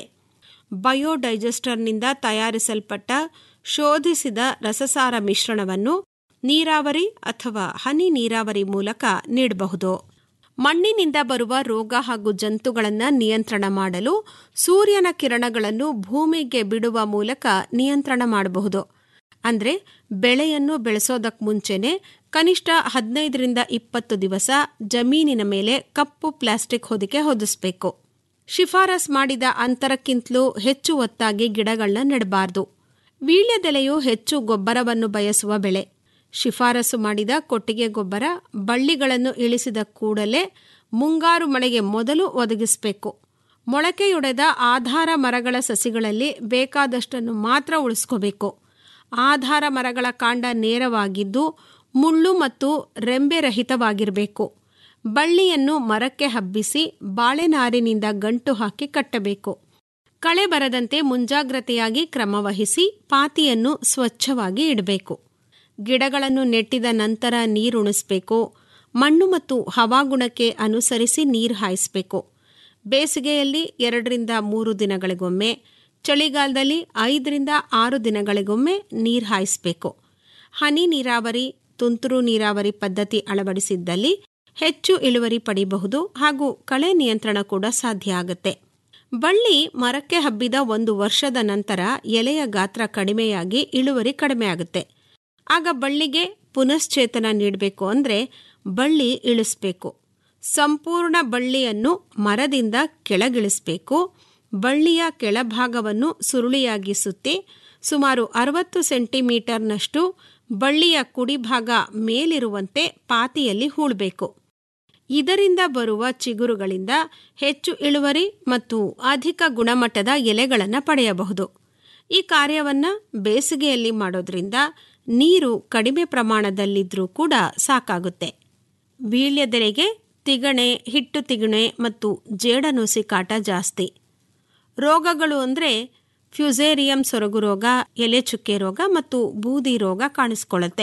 ಬಯೋಡೈಜೆಸ್ಟರ್ನಿಂದ ತಯಾರಿಸಲ್ಪಟ್ಟ ಶೋಧಿಸಿದ ರಸಸಾರ ಮಿಶ್ರಣವನ್ನು ನೀರಾವರಿ ಅಥವಾ ಹನಿ ನೀರಾವರಿ ಮೂಲಕ ನೀಡಬಹುದು ಮಣ್ಣಿನಿಂದ ಬರುವ ರೋಗ ಹಾಗೂ ಜಂತುಗಳನ್ನು ನಿಯಂತ್ರಣ ಮಾಡಲು ಸೂರ್ಯನ ಕಿರಣಗಳನ್ನು ಭೂಮಿಗೆ ಬಿಡುವ ಮೂಲಕ ನಿಯಂತ್ರಣ ಮಾಡಬಹುದು ಅಂದರೆ ಬೆಳೆಯನ್ನು ಬೆಳೆಸೋದಕ್ಕೆ ಮುಂಚೆನೆ ಕನಿಷ್ಠ ಹದಿನೈದರಿಂದ ಇಪ್ಪತ್ತು ದಿವಸ ಜಮೀನಿನ ಮೇಲೆ ಕಪ್ಪು ಪ್ಲಾಸ್ಟಿಕ್ ಹೊದಿಕೆ ಹೊದಿಸಬೇಕು ಶಿಫಾರಸ್ ಮಾಡಿದ ಅಂತರಕ್ಕಿಂತಲೂ ಹೆಚ್ಚು ಒತ್ತಾಗಿ ಗಿಡಗಳನ್ನ ನೆಡಬಾರದು ವೀಳ್ಯದೆಲೆಯು ಹೆಚ್ಚು ಗೊಬ್ಬರವನ್ನು ಬಯಸುವ ಬೆಳೆ ಶಿಫಾರಸು ಮಾಡಿದ ಕೊಟ್ಟಿಗೆ ಗೊಬ್ಬರ ಬಳ್ಳಿಗಳನ್ನು ಇಳಿಸಿದ ಕೂಡಲೇ ಮುಂಗಾರು ಮಳೆಗೆ ಮೊದಲು ಒದಗಿಸಬೇಕು ಮೊಳಕೆಯೊಡೆದ ಆಧಾರ ಮರಗಳ ಸಸಿಗಳಲ್ಲಿ ಬೇಕಾದಷ್ಟನ್ನು ಮಾತ್ರ ಉಳಿಸ್ಕೋಬೇಕು ಆಧಾರ ಮರಗಳ ಕಾಂಡ ನೇರವಾಗಿದ್ದು ಮುಳ್ಳು ಮತ್ತು ರೆಂಬೆ ರಹಿತವಾಗಿರಬೇಕು ಬಳ್ಳಿಯನ್ನು ಮರಕ್ಕೆ ಹಬ್ಬಿಸಿ ಬಾಳೆನಾರಿನಿಂದ ಗಂಟು ಹಾಕಿ ಕಟ್ಟಬೇಕು ಕಳೆ ಬರದಂತೆ ಮುಂಜಾಗ್ರತೆಯಾಗಿ ಕ್ರಮವಹಿಸಿ ಪಾತಿಯನ್ನು ಸ್ವಚ್ಛವಾಗಿ ಇಡಬೇಕು ಗಿಡಗಳನ್ನು ನೆಟ್ಟಿದ ನಂತರ ನೀರುಣಿಸಬೇಕು ಮಣ್ಣು ಮತ್ತು ಹವಾಗುಣಕ್ಕೆ ಅನುಸರಿಸಿ ನೀರು ಹಾಯಿಸಬೇಕು ಬೇಸಿಗೆಯಲ್ಲಿ ಎರಡರಿಂದ ಮೂರು ದಿನಗಳಿಗೊಮ್ಮೆ ಚಳಿಗಾಲದಲ್ಲಿ ಐದರಿಂದ ಆರು ದಿನಗಳಿಗೊಮ್ಮೆ ನೀರು ಹಾಯಿಸಬೇಕು ಹನಿ ನೀರಾವರಿ ತುಂತುರು ನೀರಾವರಿ ಪದ್ಧತಿ ಅಳವಡಿಸಿದ್ದಲ್ಲಿ ಹೆಚ್ಚು ಇಳುವರಿ ಪಡೆಯಬಹುದು ಹಾಗೂ ಕಳೆ ನಿಯಂತ್ರಣ ಕೂಡ ಸಾಧ್ಯ ಆಗುತ್ತೆ ಬಳ್ಳಿ ಮರಕ್ಕೆ ಹಬ್ಬಿದ ಒಂದು ವರ್ಷದ ನಂತರ ಎಲೆಯ ಗಾತ್ರ ಕಡಿಮೆಯಾಗಿ ಇಳುವರಿ ಕಡಿಮೆ ಆಗುತ್ತೆ ಆಗ ಬಳ್ಳಿಗೆ ಪುನಶ್ಚೇತನ ನೀಡಬೇಕು ಅಂದರೆ ಬಳ್ಳಿ ಇಳಿಸ್ಬೇಕು ಸಂಪೂರ್ಣ ಬಳ್ಳಿಯನ್ನು ಮರದಿಂದ ಕೆಳಗಿಳಿಸಬೇಕು ಬಳ್ಳಿಯ ಕೆಳಭಾಗವನ್ನು ಸುರುಳಿಯಾಗಿ ಸುತ್ತಿ ಸುಮಾರು ಅರವತ್ತು ಸೆಂಟಿಮೀಟರ್ನಷ್ಟು ಬಳ್ಳಿಯ ಕುಡಿಭಾಗ ಮೇಲಿರುವಂತೆ ಪಾತಿಯಲ್ಲಿ ಹೂಳಬೇಕು ಇದರಿಂದ ಬರುವ ಚಿಗುರುಗಳಿಂದ ಹೆಚ್ಚು ಇಳುವರಿ ಮತ್ತು ಅಧಿಕ ಗುಣಮಟ್ಟದ ಎಲೆಗಳನ್ನು ಪಡೆಯಬಹುದು ಈ ಕಾರ್ಯವನ್ನು ಬೇಸಿಗೆಯಲ್ಲಿ ಮಾಡೋದ್ರಿಂದ ನೀರು ಕಡಿಮೆ ಪ್ರಮಾಣದಲ್ಲಿದ್ದರೂ ಕೂಡ ಸಾಕಾಗುತ್ತೆ ವೀಳ್ಯದೆಲೆಗೆ ತಿಗಣೆ ಹಿಟ್ಟು ತಿಗಣೆ ಮತ್ತು ಜೇಡನುಸಿ ಕಾಟ ಜಾಸ್ತಿ ರೋಗಗಳು ಅಂದರೆ ಫ್ಯುಸೇರಿಯಂ ಸೊರಗು ರೋಗ ಎಲೆ ಚುಕ್ಕೆ ರೋಗ ಮತ್ತು ಬೂದಿ ರೋಗ ಕಾಣಿಸ್ಕೊಳ್ಳುತ್ತೆ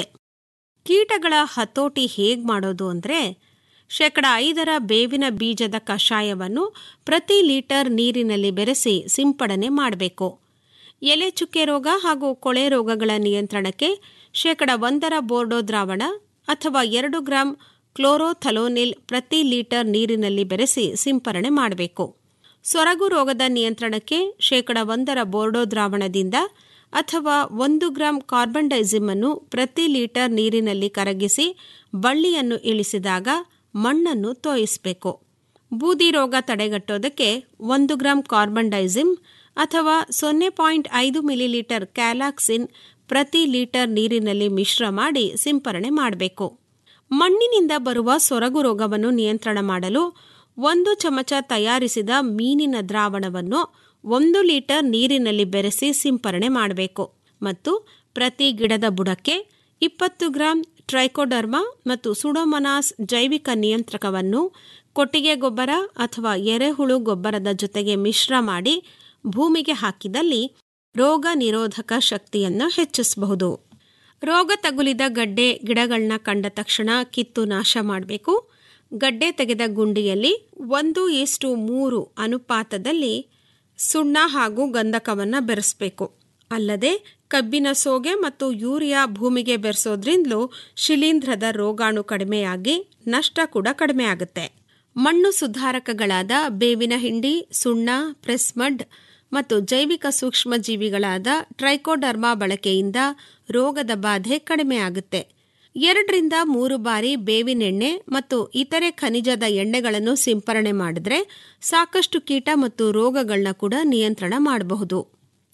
ಕೀಟಗಳ ಹತೋಟಿ ಹೇಗೆ ಮಾಡೋದು ಅಂದರೆ ಶೇಕಡ ಐದರ ಬೇವಿನ ಬೀಜದ ಕಷಾಯವನ್ನು ಪ್ರತಿ ಲೀಟರ್ ನೀರಿನಲ್ಲಿ ಬೆರೆಸಿ ಸಿಂಪಡಣೆ ಮಾಡಬೇಕು ಎಲೆ ಚುಕ್ಕೆ ರೋಗ ಹಾಗೂ ಕೊಳೆ ರೋಗಗಳ ನಿಯಂತ್ರಣಕ್ಕೆ ಶೇಕಡ ಒಂದರ ಬೋರ್ಡೋ ದ್ರಾವಣ ಅಥವಾ ಎರಡು ಗ್ರಾಂ ಕ್ಲೋರೋಥಲೋನಿಲ್ ಪ್ರತಿ ಲೀಟರ್ ನೀರಿನಲ್ಲಿ ಬೆರೆಸಿ ಸಿಂಪರಣೆ ಮಾಡಬೇಕು ಸೊರಗು ರೋಗದ ನಿಯಂತ್ರಣಕ್ಕೆ ಶೇಕಡ ಒಂದರ ಬೋರ್ಡೋ ದ್ರಾವಣದಿಂದ ಅಥವಾ ಒಂದು ಗ್ರಾಂ ಕಾರ್ಬನ್ ಡೈಸಿಮ್ ಅನ್ನು ಪ್ರತಿ ಲೀಟರ್ ನೀರಿನಲ್ಲಿ ಕರಗಿಸಿ ಬಳ್ಳಿಯನ್ನು ಇಳಿಸಿದಾಗ ಮಣ್ಣನ್ನು ತೋಯಿಸಬೇಕು ಬೂದಿ ರೋಗ ತಡೆಗಟ್ಟೋದಕ್ಕೆ ಒಂದು ಗ್ರಾಂ ಕಾರ್ಬನ್ ಡೈಸಿಮ್ ಅಥವಾ ಸೊನ್ನೆ ಪಾಯಿಂಟ್ ಐದು ಮಿಲಿಲೀಟರ್ ಕ್ಯಾಲಾಕ್ಸಿನ್ ಪ್ರತಿ ಲೀಟರ್ ನೀರಿನಲ್ಲಿ ಮಿಶ್ರ ಮಾಡಿ ಸಿಂಪರಣೆ ಮಾಡಬೇಕು ಮಣ್ಣಿನಿಂದ ಬರುವ ಸೊರಗು ರೋಗವನ್ನು ನಿಯಂತ್ರಣ ಮಾಡಲು ಒಂದು ಚಮಚ ತಯಾರಿಸಿದ ಮೀನಿನ ದ್ರಾವಣವನ್ನು ಒಂದು ಲೀಟರ್ ನೀರಿನಲ್ಲಿ ಬೆರೆಸಿ ಸಿಂಪರಣೆ ಮಾಡಬೇಕು ಮತ್ತು ಪ್ರತಿ ಗಿಡದ ಬುಡಕ್ಕೆ ಇಪ್ಪತ್ತು ಗ್ರಾಂ ಟ್ರೈಕೋಡರ್ಮಾ ಮತ್ತು ಸುಡೋಮನಾಸ್ ಜೈವಿಕ ನಿಯಂತ್ರಕವನ್ನು ಕೊಟ್ಟಿಗೆ ಗೊಬ್ಬರ ಅಥವಾ ಎರೆಹುಳು ಗೊಬ್ಬರದ ಜೊತೆಗೆ ಮಿಶ್ರ ಮಾಡಿ ಭೂಮಿಗೆ ಹಾಕಿದಲ್ಲಿ ರೋಗ ನಿರೋಧಕ ಶಕ್ತಿಯನ್ನು ಹೆಚ್ಚಿಸಬಹುದು ರೋಗ ತಗುಲಿದ ಗಡ್ಡೆ ಗಿಡಗಳನ್ನ ಕಂಡ ತಕ್ಷಣ ಕಿತ್ತು ನಾಶ ಮಾಡಬೇಕು ಗಡ್ಡೆ ತೆಗೆದ ಗುಂಡಿಯಲ್ಲಿ ಒಂದು ಇಷ್ಟು ಮೂರು ಅನುಪಾತದಲ್ಲಿ ಸುಣ್ಣ ಹಾಗೂ ಗಂಧಕವನ್ನು ಬೆರೆಸಬೇಕು ಅಲ್ಲದೆ ಕಬ್ಬಿನ ಸೋಗೆ ಮತ್ತು ಯೂರಿಯಾ ಭೂಮಿಗೆ ಬೆರೆಸೋದ್ರಿಂದಲೂ ಶಿಲೀಂಧ್ರದ ರೋಗಾಣು ಕಡಿಮೆಯಾಗಿ ನಷ್ಟ ಕೂಡ ಕಡಿಮೆ ಆಗುತ್ತೆ ಮಣ್ಣು ಸುಧಾರಕಗಳಾದ ಬೇವಿನ ಹಿಂಡಿ ಸುಣ್ಣ ಪ್ರೆಸ್ಮಡ್ ಮತ್ತು ಜೈವಿಕ ಸೂಕ್ಷ್ಮ ಜೀವಿಗಳಾದ ಟ್ರೈಕೋಡರ್ಮಾ ಬಳಕೆಯಿಂದ ರೋಗದ ಬಾಧೆ ಕಡಿಮೆ ಆಗುತ್ತೆ ಎರಡರಿಂದ ಮೂರು ಬಾರಿ ಬೇವಿನೆಣ್ಣೆ ಮತ್ತು ಇತರೆ ಖನಿಜದ ಎಣ್ಣೆಗಳನ್ನು ಸಿಂಪರಣೆ ಮಾಡಿದ್ರೆ ಸಾಕಷ್ಟು ಕೀಟ ಮತ್ತು ರೋಗಗಳನ್ನ ಕೂಡ ನಿಯಂತ್ರಣ ಮಾಡಬಹುದು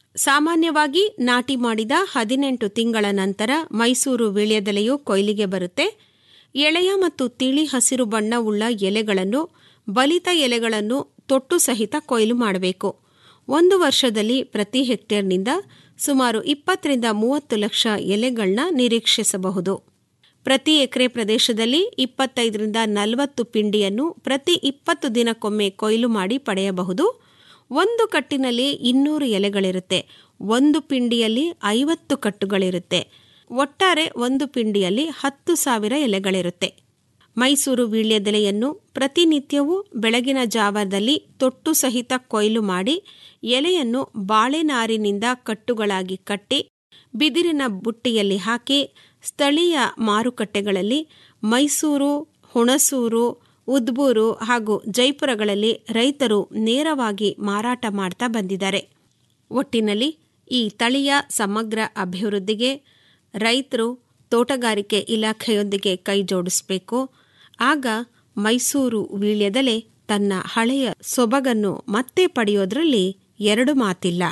ಸಾಮಾನ್ಯವಾಗಿ ನಾಟಿ ಮಾಡಿದ ಹದಿನೆಂಟು ತಿಂಗಳ ನಂತರ ಮೈಸೂರು ವೀಳ್ಯದೆಲೆಯು ಕೊಯ್ಲಿಗೆ ಬರುತ್ತೆ ಎಳೆಯ ಮತ್ತು ತಿಳಿ ಹಸಿರು ಬಣ್ಣವುಳ್ಳ ಎಲೆಗಳನ್ನು ಬಲಿತ ಎಲೆಗಳನ್ನು ತೊಟ್ಟು ಸಹಿತ ಕೊಯ್ಲು ಮಾಡಬೇಕು ಒಂದು ವರ್ಷದಲ್ಲಿ ಪ್ರತಿ ಹೆಕ್ಟೇರ್ನಿಂದ ಸುಮಾರು ಇಪ್ಪತ್ತರಿಂದ ಮೂವತ್ತು ಲಕ್ಷ ಎಲೆಗಳನ್ನ ನಿರೀಕ್ಷಿಸಬಹುದು ಪ್ರತಿ ಎಕರೆ ಪ್ರದೇಶದಲ್ಲಿ ಇಪ್ಪತ್ತೈದರಿಂದ ನಲವತ್ತು ಪಿಂಡಿಯನ್ನು ಪ್ರತಿ ಇಪ್ಪತ್ತು ದಿನಕ್ಕೊಮ್ಮೆ ಕೊಯ್ಲು ಮಾಡಿ ಪಡೆಯಬಹುದು ಒಂದು ಕಟ್ಟಿನಲ್ಲಿ ಇನ್ನೂರು ಎಲೆಗಳಿರುತ್ತೆ ಒಂದು ಪಿಂಡಿಯಲ್ಲಿ ಐವತ್ತು ಕಟ್ಟುಗಳಿರುತ್ತೆ ಒಟ್ಟಾರೆ ಒಂದು ಪಿಂಡಿಯಲ್ಲಿ ಹತ್ತು ಸಾವಿರ ಎಲೆಗಳಿರುತ್ತೆ ಮೈಸೂರು ವೀಳ್ಯದೆಲೆಯನ್ನು ಪ್ರತಿನಿತ್ಯವೂ ಬೆಳಗಿನ ಜಾವದಲ್ಲಿ ತೊಟ್ಟು ಸಹಿತ ಕೊಯ್ಲು ಮಾಡಿ ಎಲೆಯನ್ನು ಬಾಳೆನಾರಿನಿಂದ ಕಟ್ಟುಗಳಾಗಿ ಕಟ್ಟಿ ಬಿದಿರಿನ ಬುಟ್ಟಿಯಲ್ಲಿ ಹಾಕಿ ಸ್ಥಳೀಯ ಮಾರುಕಟ್ಟೆಗಳಲ್ಲಿ ಮೈಸೂರು ಹುಣಸೂರು ಉದ್ಬೂರು ಹಾಗೂ ಜೈಪುರಗಳಲ್ಲಿ ರೈತರು ನೇರವಾಗಿ ಮಾರಾಟ ಮಾಡ್ತಾ ಬಂದಿದ್ದಾರೆ ಒಟ್ಟಿನಲ್ಲಿ ಈ ತಳಿಯ ಸಮಗ್ರ ಅಭಿವೃದ್ಧಿಗೆ ರೈತರು ತೋಟಗಾರಿಕೆ ಇಲಾಖೆಯೊಂದಿಗೆ ಕೈ ಜೋಡಿಸಬೇಕು ಆಗ ಮೈಸೂರು ವೀಳ್ಯದೆಲೆ ತನ್ನ ಹಳೆಯ ಸೊಬಗನ್ನು ಮತ್ತೆ ಪಡೆಯೋದ್ರಲ್ಲಿ ಎರಡು ಮಾತಿಲ್ಲ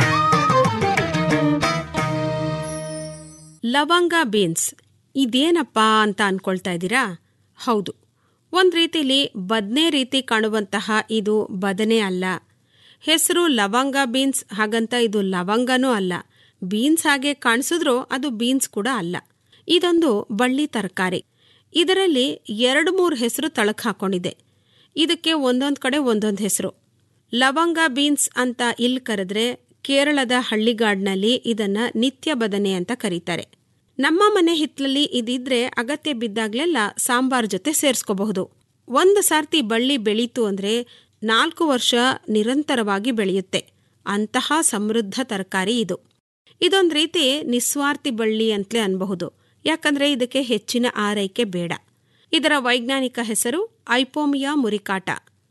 ಲವಂಗ ಬೀನ್ಸ್ ಇದೇನಪ್ಪ ಅಂತ ಅನ್ಕೊಳ್ತಾ ಇದ್ದೀರಾ ಹೌದು ಒಂದು ರೀತಿಲಿ ಬದನೆ ರೀತಿ ಕಾಣುವಂತಹ ಇದು ಬದನೆ ಅಲ್ಲ ಹೆಸರು ಲವಂಗ ಬೀನ್ಸ್ ಹಾಗಂತ ಇದು ಲವಂಗನೂ ಅಲ್ಲ ಬೀನ್ಸ್ ಹಾಗೆ ಕಾಣಿಸಿದ್ರೂ ಅದು ಬೀನ್ಸ್ ಕೂಡ ಅಲ್ಲ ಇದೊಂದು ಬಳ್ಳಿ ತರಕಾರಿ ಇದರಲ್ಲಿ ಎರಡು ಮೂರು ಹೆಸರು ತಳಕ್ ಹಾಕೊಂಡಿದೆ ಇದಕ್ಕೆ ಒಂದೊಂದು ಕಡೆ ಒಂದೊಂದು ಹೆಸರು ಲವಂಗ ಬೀನ್ಸ್ ಅಂತ ಇಲ್ಲಿ ಕರೆದ್ರೆ ಕೇರಳದ ಹಳ್ಳಿಗಾಡ್ನಲ್ಲಿ ಇದನ್ನ ನಿತ್ಯ ಬದನೆ ಅಂತ ಕರೀತಾರೆ ನಮ್ಮ ಮನೆ ಹಿತ್ತಲಲ್ಲಿ ಇದಿದ್ರೆ ಅಗತ್ಯ ಬಿದ್ದಾಗ್ಲೆಲ್ಲ ಸಾಂಬಾರ್ ಜೊತೆ ಸೇರಿಸ್ಕೋಬಹುದು ಒಂದು ಸಾರ್ತಿ ಬಳ್ಳಿ ಬೆಳೀತು ಅಂದ್ರೆ ನಾಲ್ಕು ವರ್ಷ ನಿರಂತರವಾಗಿ ಬೆಳೆಯುತ್ತೆ ಅಂತಹ ಸಮೃದ್ಧ ತರಕಾರಿ ಇದು ಇದೊಂದು ರೀತಿ ನಿಸ್ವಾರ್ಥಿ ಬಳ್ಳಿ ಅಂತಲೇ ಅನ್ಬಹುದು ಯಾಕಂದ್ರೆ ಇದಕ್ಕೆ ಹೆಚ್ಚಿನ ಆರೈಕೆ ಬೇಡ ಇದರ ವೈಜ್ಞಾನಿಕ ಹೆಸರು ಐಪೋಮಿಯಾ ಮುರಿಕಾಟ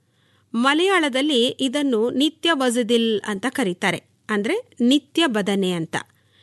ಮಲಯಾಳದಲ್ಲಿ ಇದನ್ನು ನಿತ್ಯ ವಜದಿಲ್ ಅಂತ ಕರೀತಾರೆ ಅಂದ್ರೆ ನಿತ್ಯ ಬದನೆ ಅಂತ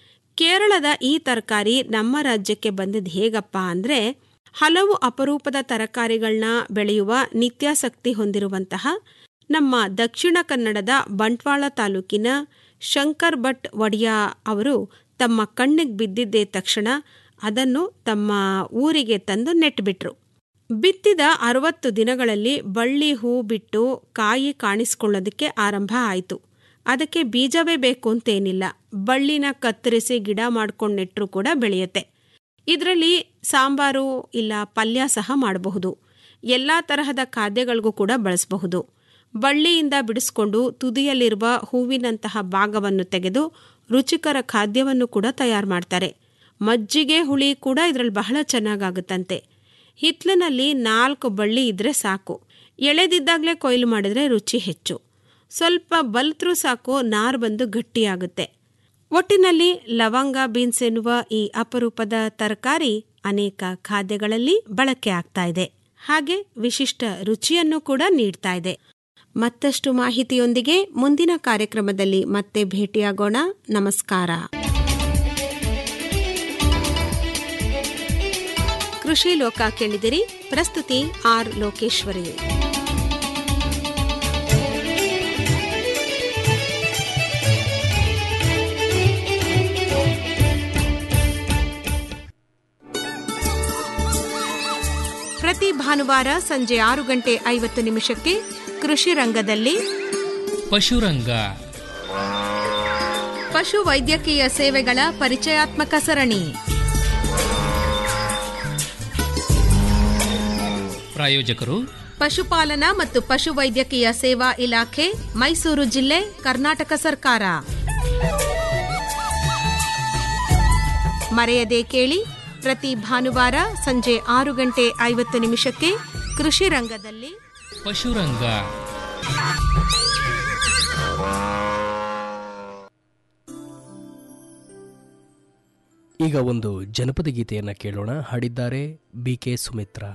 ಕೇರಳದ ಈ ತರಕಾರಿ ನಮ್ಮ ರಾಜ್ಯಕ್ಕೆ ಬಂದಿದ್ದು ಹೇಗಪ್ಪ ಅಂದ್ರೆ ಹಲವು ಅಪರೂಪದ ತರಕಾರಿಗಳನ್ನ ಬೆಳೆಯುವ ನಿತ್ಯಾಸಕ್ತಿ ಹೊಂದಿರುವಂತಹ ನಮ್ಮ ದಕ್ಷಿಣ ಕನ್ನಡದ ಬಂಟ್ವಾಳ ತಾಲೂಕಿನ ಶಂಕರ್ ಭಟ್ ಒಡಿಯಾ ಅವರು ತಮ್ಮ ಕಣ್ಣಿಗೆ ಬಿದ್ದಿದ್ದೇ ತಕ್ಷಣ ಅದನ್ನು ತಮ್ಮ ಊರಿಗೆ ತಂದು ನೆಟ್ಬಿಟ್ರು ಬಿತ್ತಿದ ಅರವತ್ತು ದಿನಗಳಲ್ಲಿ ಬಳ್ಳಿ ಹೂ ಬಿಟ್ಟು ಕಾಯಿ ಕಾಣಿಸ್ಕೊಳ್ಳೋದಕ್ಕೆ ಆರಂಭ ಆಯಿತು ಅದಕ್ಕೆ ಬೀಜವೇ ಬೇಕು ಅಂತೇನಿಲ್ಲ ಬಳ್ಳಿನ ಕತ್ತರಿಸಿ ಗಿಡ ಮಾಡ್ಕೊಂಡು ನೆಟ್ಟರು ಕೂಡ ಬೆಳೆಯುತ್ತೆ ಇದರಲ್ಲಿ ಸಾಂಬಾರು ಇಲ್ಲ ಪಲ್ಯ ಸಹ ಮಾಡಬಹುದು ಎಲ್ಲ ತರಹದ ಖಾದ್ಯಗಳಿಗೂ ಕೂಡ ಬಳಸಬಹುದು ಬಳ್ಳಿಯಿಂದ ಬಿಡಿಸ್ಕೊಂಡು ತುದಿಯಲ್ಲಿರುವ ಹೂವಿನಂತಹ ಭಾಗವನ್ನು ತೆಗೆದು ರುಚಿಕರ ಖಾದ್ಯವನ್ನು ಕೂಡ ತಯಾರು ಮಾಡ್ತಾರೆ ಮಜ್ಜಿಗೆ ಹುಳಿ ಕೂಡ ಇದರಲ್ಲಿ ಬಹಳ ಚೆನ್ನಾಗಾಗುತ್ತಂತೆ ಹಿತ್ಲಿನಲ್ಲಿ ನಾಲ್ಕು ಬಳ್ಳಿ ಇದ್ರೆ ಸಾಕು ಎಳೆದಿದ್ದಾಗಲೇ ಕೊಯ್ಲು ಮಾಡಿದ್ರೆ ರುಚಿ ಹೆಚ್ಚು ಸ್ವಲ್ಪ ಬಲ್ತ್ರೂ ಸಾಕು ನಾರು ಬಂದು ಗಟ್ಟಿಯಾಗುತ್ತೆ ಒಟ್ಟಿನಲ್ಲಿ ಲವಂಗ ಬೀನ್ಸ್ ಎನ್ನುವ ಈ ಅಪರೂಪದ ತರಕಾರಿ ಅನೇಕ ಖಾದ್ಯಗಳಲ್ಲಿ ಬಳಕೆ ಆಗ್ತಾ ಇದೆ ಹಾಗೆ ವಿಶಿಷ್ಟ ರುಚಿಯನ್ನು ಕೂಡ ನೀಡ್ತಾ ಇದೆ ಮತ್ತಷ್ಟು ಮಾಹಿತಿಯೊಂದಿಗೆ ಮುಂದಿನ ಕಾರ್ಯಕ್ರಮದಲ್ಲಿ ಮತ್ತೆ ಭೇಟಿಯಾಗೋಣ ನಮಸ್ಕಾರ ಕೃಷಿ ಲೋಕ ಕೇಳಿದಿರಿ ಪ್ರಸ್ತುತಿ ಆರ್ ಲೋಕೇಶ್ವರಿ ಪ್ರತಿ ಭಾನುವಾರ ಸಂಜೆ ಆರು ಗಂಟೆ ಐವತ್ತು ನಿಮಿಷಕ್ಕೆ ಕೃಷಿ ರಂಗದಲ್ಲಿ ಪಶುರಂಗ ಪಶು ವೈದ್ಯಕೀಯ ಸೇವೆಗಳ ಪರಿಚಯಾತ್ಮಕ ಸರಣಿ ಪ್ರಾಯೋಜಕರು ಪಶುಪಾಲನಾ ಮತ್ತು ಪಶುವೈದ್ಯಕೀಯ ಸೇವಾ ಇಲಾಖೆ ಮೈಸೂರು ಜಿಲ್ಲೆ ಕರ್ನಾಟಕ ಸರ್ಕಾರ ಮರೆಯದೆ ಕೇಳಿ ಪ್ರತಿ ಭಾನುವಾರ ಸಂಜೆ ಆರು ಗಂಟೆ ಐವತ್ತು ನಿಮಿಷಕ್ಕೆ ಕೃಷಿ ರಂಗದಲ್ಲಿ ಪಶುರಂಗ ಈಗ ಒಂದು ಜನಪದ ಗೀತೆಯನ್ನು ಕೇಳೋಣ ಹಾಡಿದ್ದಾರೆ ಬಿ ಕೆ ಸುಮಿತ್ರಾ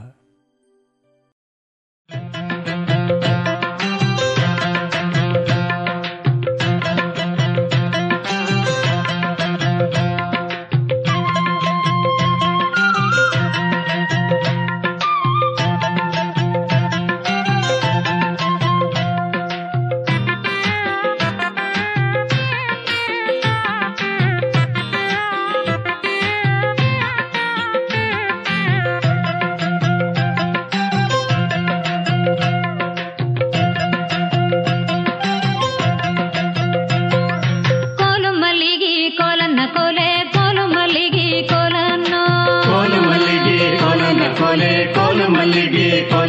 ಬೇಕು